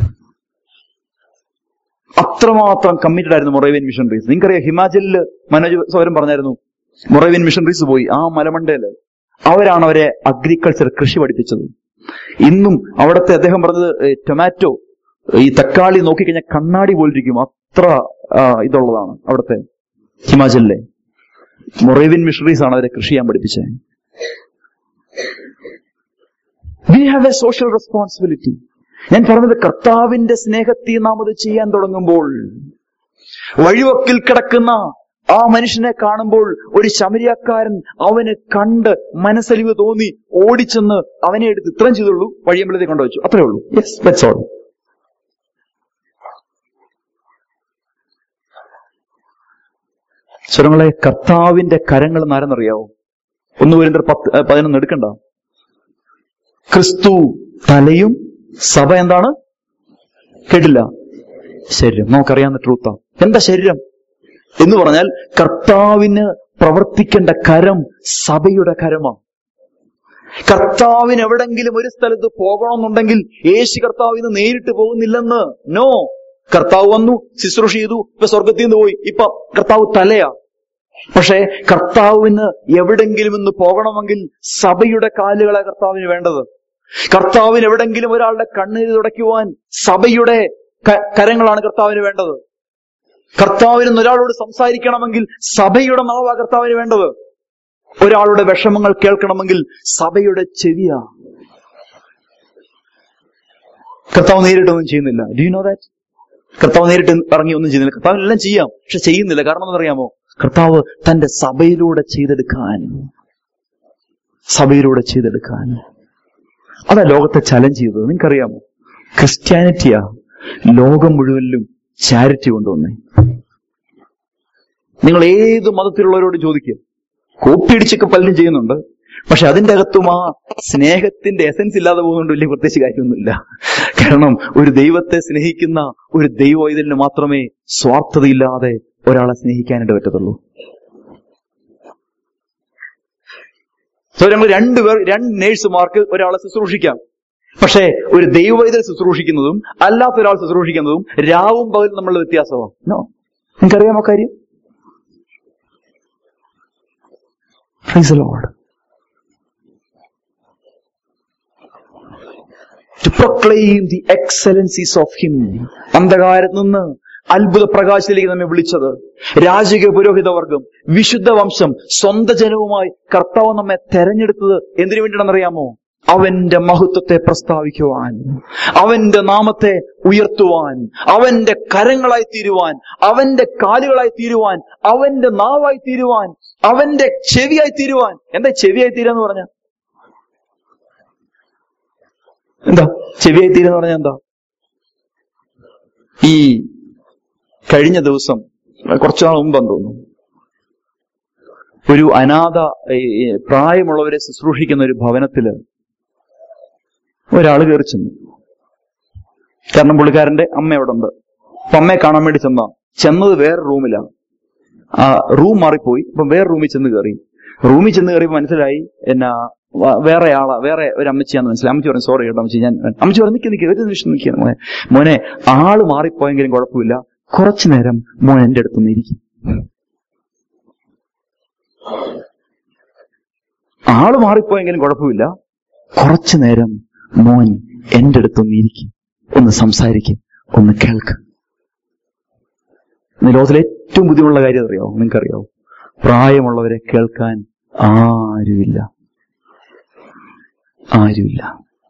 അത്രമാത്രം കമ്മിറ്റഡ് ആയിരുന്നു മൊറേവിയൻ മിഷണറീസ് നിങ്ങൾക്കറിയാം ഹിമാചലില് മനോജ് സൗരം പറഞ്ഞായിരുന്നു മൊറേവിയൻ മിഷണറീസ് പോയി ആ മലമണ്ടയില് അവരാണ് അവരെ അഗ്രികൾച്ചർ കൃഷി പഠിപ്പിച്ചത് ഇന്നും അവിടുത്തെ അദ്ദേഹം പറഞ്ഞത് ഏ, ടൊമാറ്റോ ഈ തക്കാളി നോക്കിക്കഴിഞ്ഞാൽ കണ്ണാടി പോലിരിക്കും അത്ര ആ, ഇതുള്ളതാണ് അവിടുത്തെ ഹിമാചലിലെ മൊറേവിയൻ മിഷണറീസ് ആണ് അവരെ കൃഷി ചെയ്യാൻ പഠിപ്പിച്ചത് we have a social responsibility ഞാൻ പറഞ്ഞത് കർത്താവിന്റെ സ്നേഹത്തിൽ നാം അത് ചെയ്യാൻ തുടങ്ങുമ്പോൾ വഴിവക്കിൽ കിടക്കുന്ന ആ മനുഷ്യനെ കാണുമ്പോൾ ഒരു ശമരിയക്കാരൻ അവന് കണ്ട് മനസ്സലിവ് തോന്നി ഓടിച്ചെന്ന് അവനെ എടുത്ത് ഇത്രയും ചെയ്തുള്ളൂ വഴിയമ്പലത്തെ കൊണ്ടുവച്ചു അത്രേ ഉള്ളൂ യെസ് ദാറ്റ്സ് ഓൾ സ്വരങ്ങളെ കർത്താവിന്റെ കരങ്ങൾ എന്നാരെന്നറിയാവോ ഒന്ന് വരുന്ന പത്ത് ഏ, പതിനൊന്ന് എടുക്കണ്ട ക്രിസ്തു തലയും സഭ എന്താണ് കേട്ടില്ല ശരീരം നമുക്കറിയാവുന്ന ട്രൂത്താ എന്താ ശരീരം എന്ന് പറഞ്ഞാൽ കർത്താവിന് പ്രവർത്തിക്കേണ്ട കരം സഭയുടെ കരമാണ് കർത്താവിന് എവിടെങ്കിലും ഒരു സ്ഥലത്ത് പോകണമെന്നുണ്ടെങ്കിൽ യേശു കർത്താവിന് നേരിട്ട് പോകുന്നില്ലെന്ന് നോ കർത്താവ് വന്നു ശുശ്രൂഷ ചെയ്തു ഇപ്പൊ സ്വർഗത്തിൽ നിന്ന് പോയി ഇപ്പൊ കർത്താവ് തലയാ പക്ഷേ കർത്താവിന് എവിടെങ്കിലും ഒന്ന് പോകണമെങ്കിൽ സഭയുടെ കാലുകളെ കർത്താവിന് വേണ്ടത് കർത്താവിന് എവിടെങ്കിലും ഒരാളുടെ കണ്ണീര് തുടയ്ക്കുവാൻ സഭയുടെ ക- കരങ്ങളാണ് കർത്താവിന് വേണ്ടത് കർത്താവിന് ഒരാളോട് സംസാരിക്കണമെങ്കിൽ സഭയുടെ നാവാ കർത്താവിന് വേണ്ടത് ഒരാളുടെ വിഷമങ്ങൾ കേൾക്കണമെങ്കിൽ സഭയുടെ ചെവിയാ കർത്താവ് നേരിട്ടൊന്നും ചെയ്യുന്നില്ല ഡു യു നോ ദാറ്റ് കർത്താവ് നേരിട്ട് ഇറങ്ങി ഒന്നും ചെയ്യുന്നില്ല കർത്താവ് എല്ലാം ചെയ്യാം പക്ഷെ ചെയ്യുന്നില്ല കാരണം എന്താണെന്നറിയാമോ കർത്താവ് തന്റെ സഭയിലൂടെ ചെയ്തെടുക്കാൻ സഭയിലൂടെ ചെയ്തെടുക്കാൻ അതാ ലോകത്തെ ചലഞ്ച് ചെയ്തത് നിങ്ങൾക്കറിയാമോ ക്രിസ്ത്യാനിറ്റിയാ ലോകം മുഴുവനിലും ചാരിറ്റി കൊണ്ടുവന്നേ നിങ്ങൾ ഏത് മതത്തിലുള്ളവരോട് ചോദിക്കുക കോപ്പിയടിച്ചൊക്കെ പലരും ചെയ്യുന്നുണ്ട് പക്ഷെ അതിന്റെ അകത്തും ആ സ്നേഹത്തിന്റെ എസൻസ് ഇല്ലാതെ പോകുന്നുണ്ട് വലിയ പ്രത്യേകിച്ച് കാര്യമൊന്നുമില്ല കാരണം ഒരു ദൈവത്തെ സ്നേഹിക്കുന്ന ഒരു ദൈവ ഇതിന് മാത്രമേ സ്വാർത്ഥതയില്ലാതെ ഒരാളെ സ്നേഹിക്കാനായിട്ട് പറ്റത്തുള്ളൂ സോ നമ്മൾ രണ്ടുപേർ രണ്ട് നേഴ്സുമാർക്ക് ഒരാളെ ശുശ്രൂഷിക്കാം പക്ഷേ ഒരു ദൈവവൈദ്യർ ശുശ്രൂഷിക്കുന്നതും അല്ലാത്ത ഒരാൾ ശുശ്രൂഷിക്കുന്നതും രാവും പകലും നമ്മളുടെ വ്യത്യാസമാണ് നോ നിങ്ങൾക്കറിയാമോ കാര്യം Praise the Lord. To proclaim the excellencies of Him. അന്ധകാരത്ത് നിന്ന് അത്ഭുത പ്രകാശത്തിലേക്ക് നമ്മെ വിളിച്ചത് രാജകീയ പുരോഹിത വർഗം വിശുദ്ധ വംശം സ്വന്തം ജനവുമായി കർത്താവ് നമ്മെ തെരഞ്ഞെടുത്തത് എന്തിനു വേണ്ടിയാണെന്നറിയാമോ അവന്റെ മഹത്വത്തെ പ്രസ്താവിക്കുവാൻ അവന്റെ നാമത്തെ ഉയർത്തുവാൻ അവന്റെ കരങ്ങളായി തീരുവാൻ അവന്റെ കാലുകളായി തീരുവാൻ അവന്റെ നാവായി തീരുവാൻ അവന്റെ ചെവിയായി തീരുവാൻ എന്താ ചെവിയായി തീരാന്ന് പറഞ്ഞ എന്താ ചെവിയായി തീരെന്ന് പറഞ്ഞ എന്താ ഈ കഴിഞ്ഞ ദിവസം കുറച്ചു നാൾ മുമ്പെന്ന് തോന്നുന്നു ഒരു അനാഥ ഈ, ഈ, പ്രായമുള്ളവരെ ശുശ്രൂഷിക്കുന്ന ഒരു ഭവനത്തില് ഒരാൾ കയറി ചെന്നു കാരണം പുള്ളിക്കാരന്റെ അമ്മ അവിടെ ഉണ്ട് അപ്പൊ അമ്മയെ കാണാൻ വേണ്ടി ചെന്ന ചെന്നത് വേറെ റൂമിലാണ് ആ റൂം മാറിപ്പോയി അപ്പൊ വേറെ റൂമിൽ ചെന്ന് കയറി റൂമിൽ ചെന്ന് കയറിയപ്പോ മനസ്സിലായി എന്നാ വ- വേറെ ആളാ വേറെ ഒരു അമ്മച്ചിയാന്ന് മനസ്സിലായി അമ്മച്ചി പറഞ്ഞു സോറി കേട്ടോ അമ്മച്ചി ഞാൻ അമ്മച്ചി പറഞ്ഞു നിൽക്കി നിൽക്കി ഒരു നിമിഷം നിൽക്കുക മോനെ മോനെ ആള് മാറിപ്പോയെങ്കിലും കുഴപ്പമില്ല കുറച്ചു നേരം മോൻ എന്റെ അടുത്തൊന്ന് ഇരിക്കും ആള് മാറിപ്പോയെങ്കിലും കുഴപ്പമില്ല കുറച്ചു നേരം മോൻ എന്റെ അടുത്തൊന്ന് ഇരിക്കും ഒന്ന് സംസാരിക്കും ഒന്ന് കേൾക്ക് ഇന്ന് ലോകത്തിലെ ഏറ്റവും ബുദ്ധിമുട്ടുള്ള കാര്യം അറിയാവോ നിങ്ങൾക്കറിയാവോ പ്രായമുള്ളവരെ കേൾക്കാൻ ആരുമില്ല ആരുമില്ല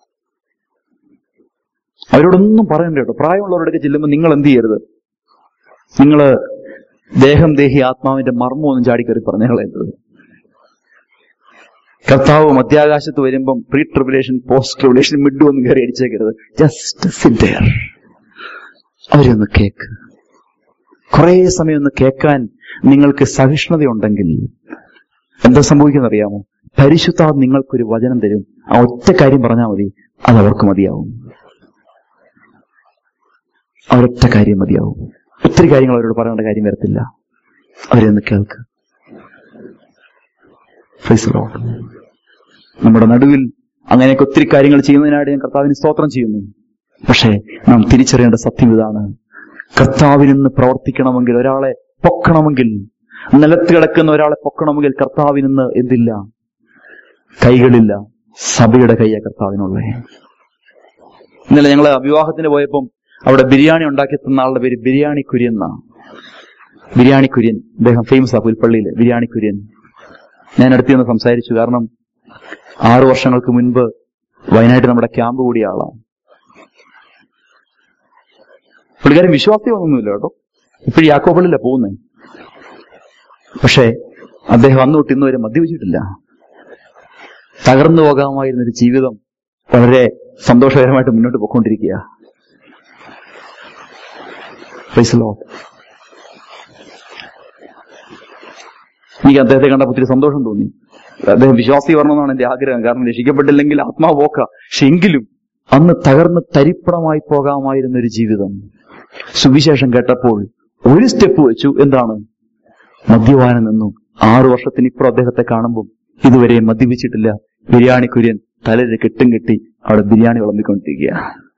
അവരോടൊന്നും പറയണ്ട കേട്ടോ പ്രായമുള്ളവരോടൊക്കെ ചെല്ലുമ്പോൾ നിങ്ങൾ എന്ത് ചെയ്യരുത് നിങ്ങള് ദേഹം ദേഹി ആത്മാവിന്റെ മർമ്മമൊന്നും ചാടിക്കറി പറഞ്ഞു കളയരുത് കർത്താവ് മധ്യാകാശത്ത് വരുമ്പം പ്രീ ട്രിബുലേഷൻ പോസ്റ്റ് ട്രിബുലേഷൻ മിഡും ഒന്നും കയറി അടിച്ചേക്കരുത് ജസ്റ്റ് സിറ്റ് ദയർ അവരൊന്ന് കേക്ക് കുറെ സമയം ഒന്ന് കേൾക്കാൻ നിങ്ങൾക്ക് സഹിഷ്ണുതയുണ്ടെങ്കിൽ എന്താ സംഭവിക്കുന്ന അറിയാമോ പരിശുദ്ധാവ് നിങ്ങൾക്കൊരു വചനം തരും ആ ഒറ്റ കാര്യം പറഞ്ഞാൽ മതി അത് അവർക്ക് മതിയാവും ആ ഒരൊറ്റ കാര്യം മതിയാവും ഒത്തിരി കാര്യങ്ങൾ അവരോട് പറയേണ്ട കാര്യം വരത്തില്ല അവരെന്ന് കേൾക്ക് Praise the Lord. നമ്മുടെ നടുവിൽ അങ്ങനെയൊക്കെ ഒത്തിരി കാര്യങ്ങൾ ചെയ്യുന്നതിനായിട്ട് ഞാൻ കർത്താവിന് സ്തോത്രം ചെയ്യുന്നു പക്ഷേ നാം തിരിച്ചറിയേണ്ട സത്യം ഇതാണ് കർത്താവിൽ നിന്ന് പ്രവർത്തിക്കണമെങ്കിൽ ഒരാളെ പൊക്കണമെങ്കിൽ നിലത്ത് കിടക്കുന്ന ഒരാളെ പൊക്കണമെങ്കിൽ കർത്താവിൽ നിന്ന് എന്തില്ല കൈകളില്ല സഭയുടെ കൈയാ കർത്താവിനുള്ളേ ഇന്നലെ ഞങ്ങൾ വിവാഹത്തിന് പോയപ്പം അവിടെ ബിരിയാണി ഉണ്ടാക്കി തന്ന ആളുടെ പേര് ബിരിയാണി കുര്യൻ എന്നാ ബിരിയാണി കുര്യൻ അദ്ദേഹം ഫേമസ് ആ പുൽപ്പള്ളിയിൽ ബിരിയാണി കുര്യൻ ഞാൻ അടുത്ത് നിന്ന് സംസാരിച്ചു കാരണം ആറു വർഷങ്ങൾക്ക് മുൻപ് വയനാട്ടിൽ നമ്മുടെ ക്യാമ്പ് കൂടിയ ആളാണ് പുള്ളിക്കാരൻ വിശ്വാസിയൊന്നുമില്ല കേട്ടോ ഇപ്പോഴും യാക്കോപ്പള്ളില്ല പോകുന്നത് പക്ഷേ അദ്ദേഹം അന്ന് തൊട്ട് ഇന്ന് വരെ മദ്യപിച്ചിട്ടില്ല തകർന്നു പോകാമായിരുന്ന ഒരു ജീവിതം വളരെ സന്തോഷകരമായിട്ട് മുന്നോട്ട് പോയിക്കൊണ്ടിരിക്കുക Praise the Lord. എനിക്ക് അദ്ദേഹത്തെ കണ്ടപ്പോൾ ഒത്തിരി സന്തോഷം തോന്നി അദ്ദേഹം വിശ്വാസി വരണമെന്നാണ് എന്റെ ആഗ്രഹം കാരണം രക്ഷിക്കപ്പെട്ടില്ലെങ്കിൽ ആത്മാവ് പോക്ക പക്ഷെ എങ്കിലും അന്ന് തകർന്ന് തരിപ്പണമായി പോകാമായിരുന്ന ഒരു ജീവിതം സുവിശേഷം കേട്ടപ്പോൾ ഒരു സ്റ്റെപ്പ് വെച്ചു എന്താണ് മദ്യപാനം നിന്നു ആറു വർഷത്തിനിപ്പുറം അദ്ദേഹത്തെ കാണുമ്പോൾ ഇതുവരെ മദ്യപിച്ചിട്ടില്ല ബിരിയാണി കുര്യൻ തലയിൽ കെട്ടും കെട്ടി അവിടെ ബിരിയാണി വിളമ്പിക്കൊണ്ടിരിക്കുക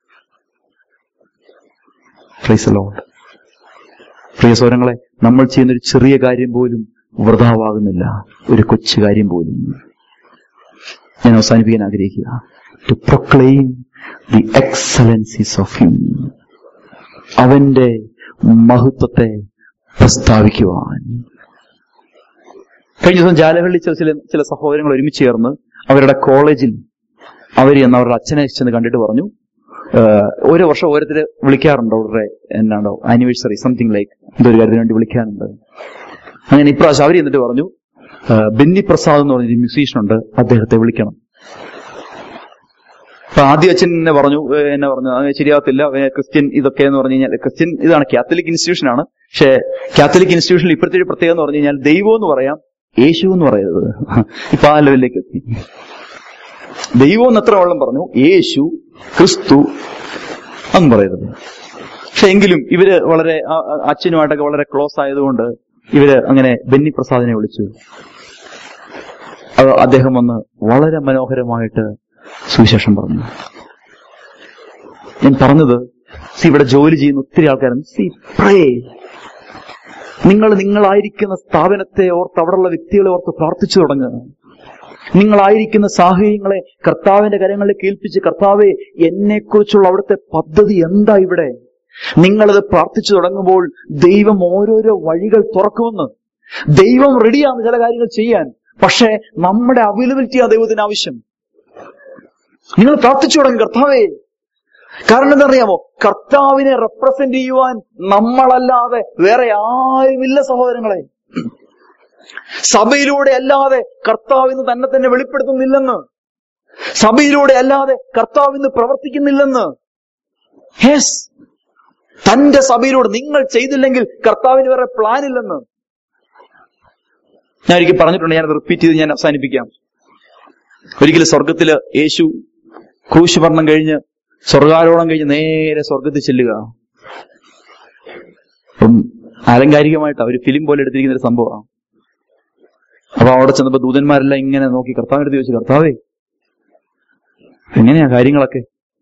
Praise the Lord. പ്രിയ സ്വരങ്ങളെ നമ്മൾ ചെയ്യുന്ന ഒരു ചെറിയ കാര്യം പോലും വൃതാവാകുന്നില്ല ഒരു കൊച്ചു കാര്യം പോലും ഞാൻ അവസാനിപ്പിക്കാൻ ആഗ്രഹിക്കുക to proclaim the excellencies of him അവന്റെ മഹത്വത്തെ പ്രസ്താവിക്കുവാൻ കഴിഞ്ഞ ദിവസം ജാലഹള്ളി ചില ചില ചില സഹോദരങ്ങൾ ഒരുമിച്ച് ചേർന്ന് അവരുടെ കോളേജിൽ അവർ എന്ന് അവരുടെ അച്ഛനെ ചെന്ന് കണ്ടിട്ട് പറഞ്ഞു "ഏഹ്, ഓരോ വർഷം ഓരോരുത്തര് വിളിക്കാറുണ്ട് അവരുടെ എന്നാണോ ആനിവേഴ്സറി സംതിങ് ലൈക്ക് എന്തൊരു കാര്യത്തിന് വേണ്ടി വിളിക്കാനുണ്ട് അങ്ങനെ ഇപ്രാവശ്യം അവർ എന്നിട്ട് പറഞ്ഞു "ഏഹ്, ബെന്നി പ്രസാദ് എന്ന് പറഞ്ഞൊരു മ്യൂസീഷ്യൻ ഉണ്ട് അദ്ദേഹത്തെ വിളിക്കണം അപ്പൊ ആദ്യ അച്ഛൻ എന്നെ പറഞ്ഞു ഏഹ് എന്നെ പറഞ്ഞു അത് ശരിയാകത്തില്ല ഏഹ് ക്രിസ്ത്യൻ ഇതൊക്കെ എന്ന് പറഞ്ഞു കഴിഞ്ഞാൽ ക്രിസ്ത്യൻ ഇതാണ് കാത്തലിക് ഇൻസ്റ്റിറ്റ്യൂഷൻ ആണ് പക്ഷേ കാത്തലിക് ഇൻസ്റ്റിറ്റ്യൂഷനിൽ ഇപ്പോഴത്തെ ഒരു പ്രത്യേകത എന്ന് പറഞ്ഞു കഴിഞ്ഞാൽ ദൈവം എന്ന് പറയാം യേശു എന്ന് പറയരുത് ഇപ്പൊ ആ ലെവലിലേക്ക് എത്തി ദൈവം എന്ന് എത്ര വെള്ളം പറഞ്ഞു യേശു ക്രിസ്തു എന്ന് പറയരുത് പക്ഷെ എങ്കിലും ഇവര് വളരെ ആ- ആ- അച്ഛനുമായിട്ടൊക്കെ വളരെ ക്ലോസ് ആയതുകൊണ്ട് ഇവര് അങ്ങനെ ബെന്നി പ്രസാദിനെ വിളിച്ചു അത് അദ്ദേഹം വന്ന് വളരെ മനോഹരമായിട്ട് സുവിശേഷം പറഞ്ഞു ഞാൻ പറഞ്ഞത് സി ഇവിടെ ജോലി ചെയ്യുന്ന ഒത്തിരി ആൾക്കാരുണ്ട് സി പ്രേ നിങ്ങൾ നിങ്ങളായിരിക്കുന്ന സ്ഥാപനത്തെ ഓർത്ത് അവിടെയുള്ള വ്യക്തികളെ ഓർത്ത് പ്രാർത്ഥിച്ചു തുടങ്ങുക നിങ്ങളായിരിക്കുന്ന സാഹചര്യങ്ങളെ കർത്താവിന്റെ കരങ്ങളിൽ കേൾപ്പിച്ച് കർത്താവെ എന്നെക്കുറിച്ചുള്ള അവിടുത്തെ പദ്ധതി എന്താ ഇവിടെ നിങ്ങളത് പ്രാർത്ഥിച്ചു തുടങ്ങുമ്പോൾ ദൈവം ഓരോരോ വഴികൾ തുറക്കുമെന്ന് ദൈവം റെഡിയാണ് ചില കാര്യങ്ങൾ ചെയ്യാൻ പക്ഷേ നമ്മുടെ അവൈലബിലിറ്റി ആ ദൈവത്തിന് ആവശ്യം നിങ്ങൾ പ്രാർത്ഥിച്ചു തുടങ്ങി കർത്താവേ കാരണം എന്താണെന്നറിയാമോ കർത്താവിനെ റെപ്രസെന്റ് ചെയ്യുവാൻ നമ്മളല്ലാതെ വേറെ ആരുമില്ല സഹോദരങ്ങളെ സഭയിലൂടെ അല്ലാതെ കർത്താവിന്ന് തന്നെ തന്നെ വെളിപ്പെടുത്തുന്നില്ലെന്ന് സഭയിലൂടെ അല്ലാതെ കർത്താവിന്ന് പ്രവർത്തിക്കുന്നില്ലെന്ന് യെസ് തന്റെ സഭയിലൂടെ നിങ്ങൾ ചെയ്തില്ലെങ്കിൽ കർത്താവിന് വേറെ പ്ലാൻ ഇല്ലെന്ന് ഞാൻ ഒരിക്കൽ പറഞ്ഞിട്ടുണ്ട് ഞാനത് റിപ്പീറ്റ് ചെയ്ത് ഞാൻ അവസാനിപ്പിക്കാം ഒരിക്കലും സ്വർഗത്തില് യേശു ക്രൂശ് മരണം കഴിഞ്ഞ് സ്വർഗാരോഹണം കഴിഞ്ഞ് നേരെ സ്വർഗത്തിൽ ചെല്ലുക അപ്പം ആലങ്കാരികമായിട്ട് ഒരു ഫിലിം പോലെ എടുത്തിരിക്കുന്ന ഒരു സംഭവമാണ് അപ്പൊ അവിടെ ചെന്നപ്പോ ദൂതന്മാരെല്ലാം ഇങ്ങനെ നോക്കി കർത്താവിന്റെ അടുത്ത് ചോദിച്ചു കർത്താവേ എങ്ങനെയാ കാര്യങ്ങളൊക്കെ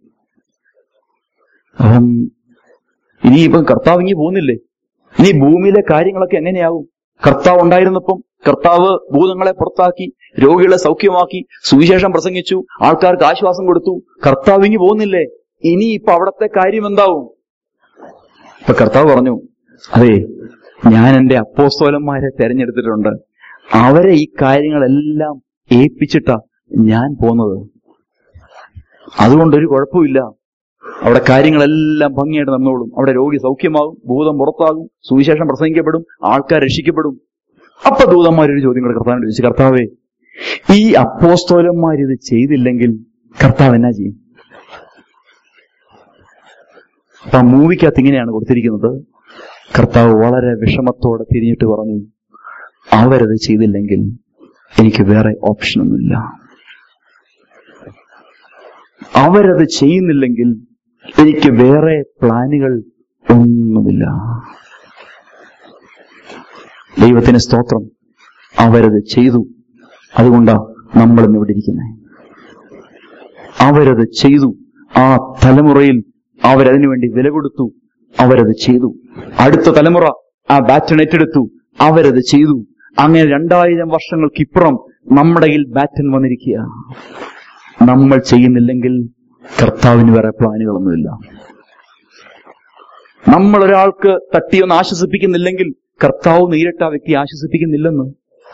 അപ്പം ഇനിയിപ്പം കർത്താവ് ഇങ്ങനെ പോകുന്നില്ലേ ഇനി ഭൂമിയിലെ കാര്യങ്ങളൊക്കെ എങ്ങനെയാവും കർത്താവ് ഉണ്ടായിരുന്നപ്പം കർത്താവ് ഭൂതങ്ങളെ പുറത്താക്കി രോഗികളെ സൗഖ്യമാക്കി സുവിശേഷം പ്രസംഗിച്ചു ആൾക്കാർക്ക് ആശ്വാസം കൊടുത്തു കർത്താവ് ഇങ്ങി പോകുന്നില്ലേ ഇനി ഇപ്പൊ അവിടത്തെ കാര്യം എന്താവും ഇപ്പൊ കർത്താവ് പറഞ്ഞു അതെ ഞാൻ എന്റെ അപ്പോസ്തോലന്മാരെ തെരഞ്ഞെടുത്തിട്ടുണ്ട് അവരെ ഈ കാര്യങ്ങളെല്ലാം ഏൽപ്പിച്ചിട്ടാ ഞാൻ പോന്നത് അതുകൊണ്ടൊരു കുഴപ്പമില്ല അവിടെ കാര്യങ്ങളെല്ലാം ഭംഗിയായിട്ട് നടന്നോളും അവിടെ രോഗി സൗഖ്യമാകും ഭൂതം പുറത്താകും സുവിശേഷം പ്രസംഗിക്കപ്പെടും ആൾക്കാർ രക്ഷിക്കപ്പെടും അപ്പൊ ദൂതന്മാരൊരു ചോദ്യം കൂടെ കർത്താവിനോട് ചോദിച്ചു കർത്താവേ ഈ അപ്പോസ്തോലന്മാർ ഇത് ചെയ്തില്ലെങ്കിൽ കർത്താവ് എന്നാ ചെയ്യും അപ്പൊ ആ മൂവിക്കകത്ത് ഇങ്ങനെയാണ് കൊടുത്തിരിക്കുന്നത് കർത്താവ് വളരെ വിഷമത്തോടെ തിരിഞ്ഞിട്ട് പറഞ്ഞു അവരത് ചെയ്തില്ലെങ്കിൽ എനിക്ക് വേറെ ഓപ്ഷനൊന്നുമില്ല അവരത് ചെയ്യുന്നില്ലെങ്കിൽ എനിക്ക് വേറെ പ്ലാനുകൾ ഒന്നുമില്ല ദൈവത്തിന് സ്തോത്രം അവരത് ചെയ്തു അതുകൊണ്ടാ നമ്മൾ ഇന്ന് ഇവിടെ ഇരിക്കുന്നത് അവരത് ചെയ്തു ആ തലമുറയിൽ അവരതിനു വേണ്ടി വില കൊടുത്തു അവരത് ചെയ്തു അടുത്ത തലമുറ ആ ബാറ്റൺ ഏറ്റെടുത്തു അവരത് ചെയ്തു അങ്ങനെ രണ്ടായിരം വർഷങ്ങൾക്കിപ്പുറം നമ്മുടെ കയ്യിൽ ബാറ്റൺ വന്നിരിക്കുക നമ്മൾ ചെയ്യുന്നില്ലെങ്കിൽ കർത്താവിന് വേറെ പ്ലാനുകളൊന്നുമില്ല നമ്മൾ ഒരാൾക്ക് തട്ടിയൊന്ന് ആശ്വസിപ്പിക്കുന്നില്ലെങ്കിൽ കർത്താവ് നേരിട്ട് ആ വ്യക്തി ആശ്വസിപ്പിക്കുന്നില്ലെന്ന്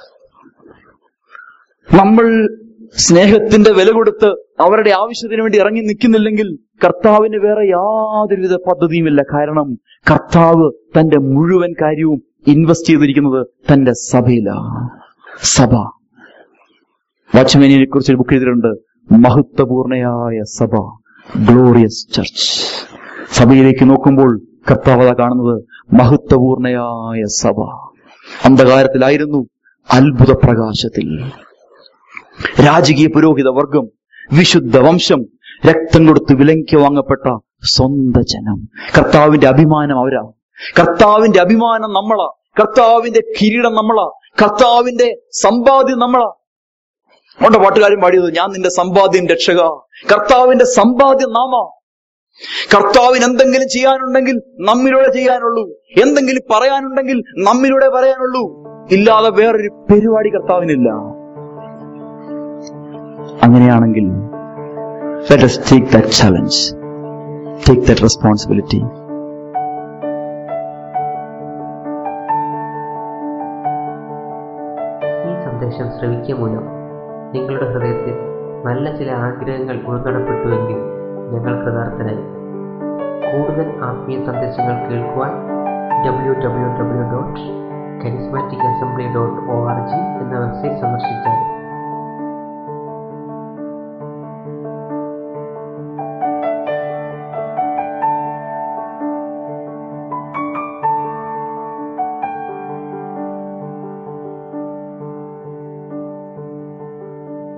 നമ്മൾ സ്നേഹത്തിന്റെ വില കൊടുത്ത് അവരുടെ ആവശ്യത്തിന് വേണ്ടി ഇറങ്ങി നിൽക്കുന്നില്ലെങ്കിൽ കർത്താവിന് വേറെ യാതൊരുവിധ പദ്ധതിയുമില്ല കാരണം കർത്താവ് തന്റെ മുഴുവൻ കാര്യവും ഇൻവെസ്റ്റ് ചെയ്തിരിക്കുന്നത് തന്റെ സഭയിലാണ് സഭ വാച്ച്മാനിയെ കുറിച്ച് ഒരു ബുക്ക് എഴുതിയിട്ടുണ്ട് മഹത്വപൂർണയായ സഭ ഗ്ലോറിയസ് ചർച്ച് സഭയിലേക്ക് നോക്കുമ്പോൾ കർത്താവത കാണുന്നത് മഹത്വപൂർണയായ സഭ അന്ധകാരത്തിലായിരുന്നു അത്ഭുത പ്രകാശത്തിൽ രാജകീയ പുരോഹിത വർഗം വിശുദ്ധ വംശം രക്തം കൊടുത്ത് വിലയ്ക്ക് വാങ്ങപ്പെട്ട സ്വന്ത ജനം കർത്താവിന്റെ അഭിമാനം അവരാ കർത്താവിന്റെ അഭിമാനം നമ്മളാ കർത്താവിന്റെ കിരീടം നമ്മളാ കർത്താവിന്റെ സമ്പാദ്യം നമ്മളാ അതുകൊണ്ട് പാട്ടുകാരും പാടിയത് ഞാൻ നിന്റെ സമ്പാദ്യം രക്ഷക കർത്താവിന്റെ സമ്പാദ്യം നാമ കർത്താവിന് എന്തെങ്കിലും ചെയ്യാനുണ്ടെങ്കിൽ നമ്മിലൂടെ ചെയ്യാനുള്ളൂ എന്തെങ്കിലും പറയാനുണ്ടെങ്കിൽ നമ്മിലൂടെ പറയാനുള്ളൂ ഇല്ലാതെ വേറൊരു പരിപാടി കർത്താവിനില്ല അങ്ങനെയാണെങ്കിൽ let us take that challenge take that responsibility സന്ദേശം ശ്രവിക്കുക മൂലം നിങ്ങളുടെ ഹൃദയത്തിൽ നല്ല ചില ആഗ്രഹങ്ങൾ ഉൾക്കടപ്പെട്ടുവെങ്കിൽ ഞങ്ങൾ കൃതാർത്ഥരായി കൂടുതൽ ആത്മീയ സന്ദേശങ്ങൾ കേൾക്കുവാൻ W W W dot charismatic assembly dot O R G എന്ന വെബ്സൈറ്റ് സന്ദർശിച്ചാൽ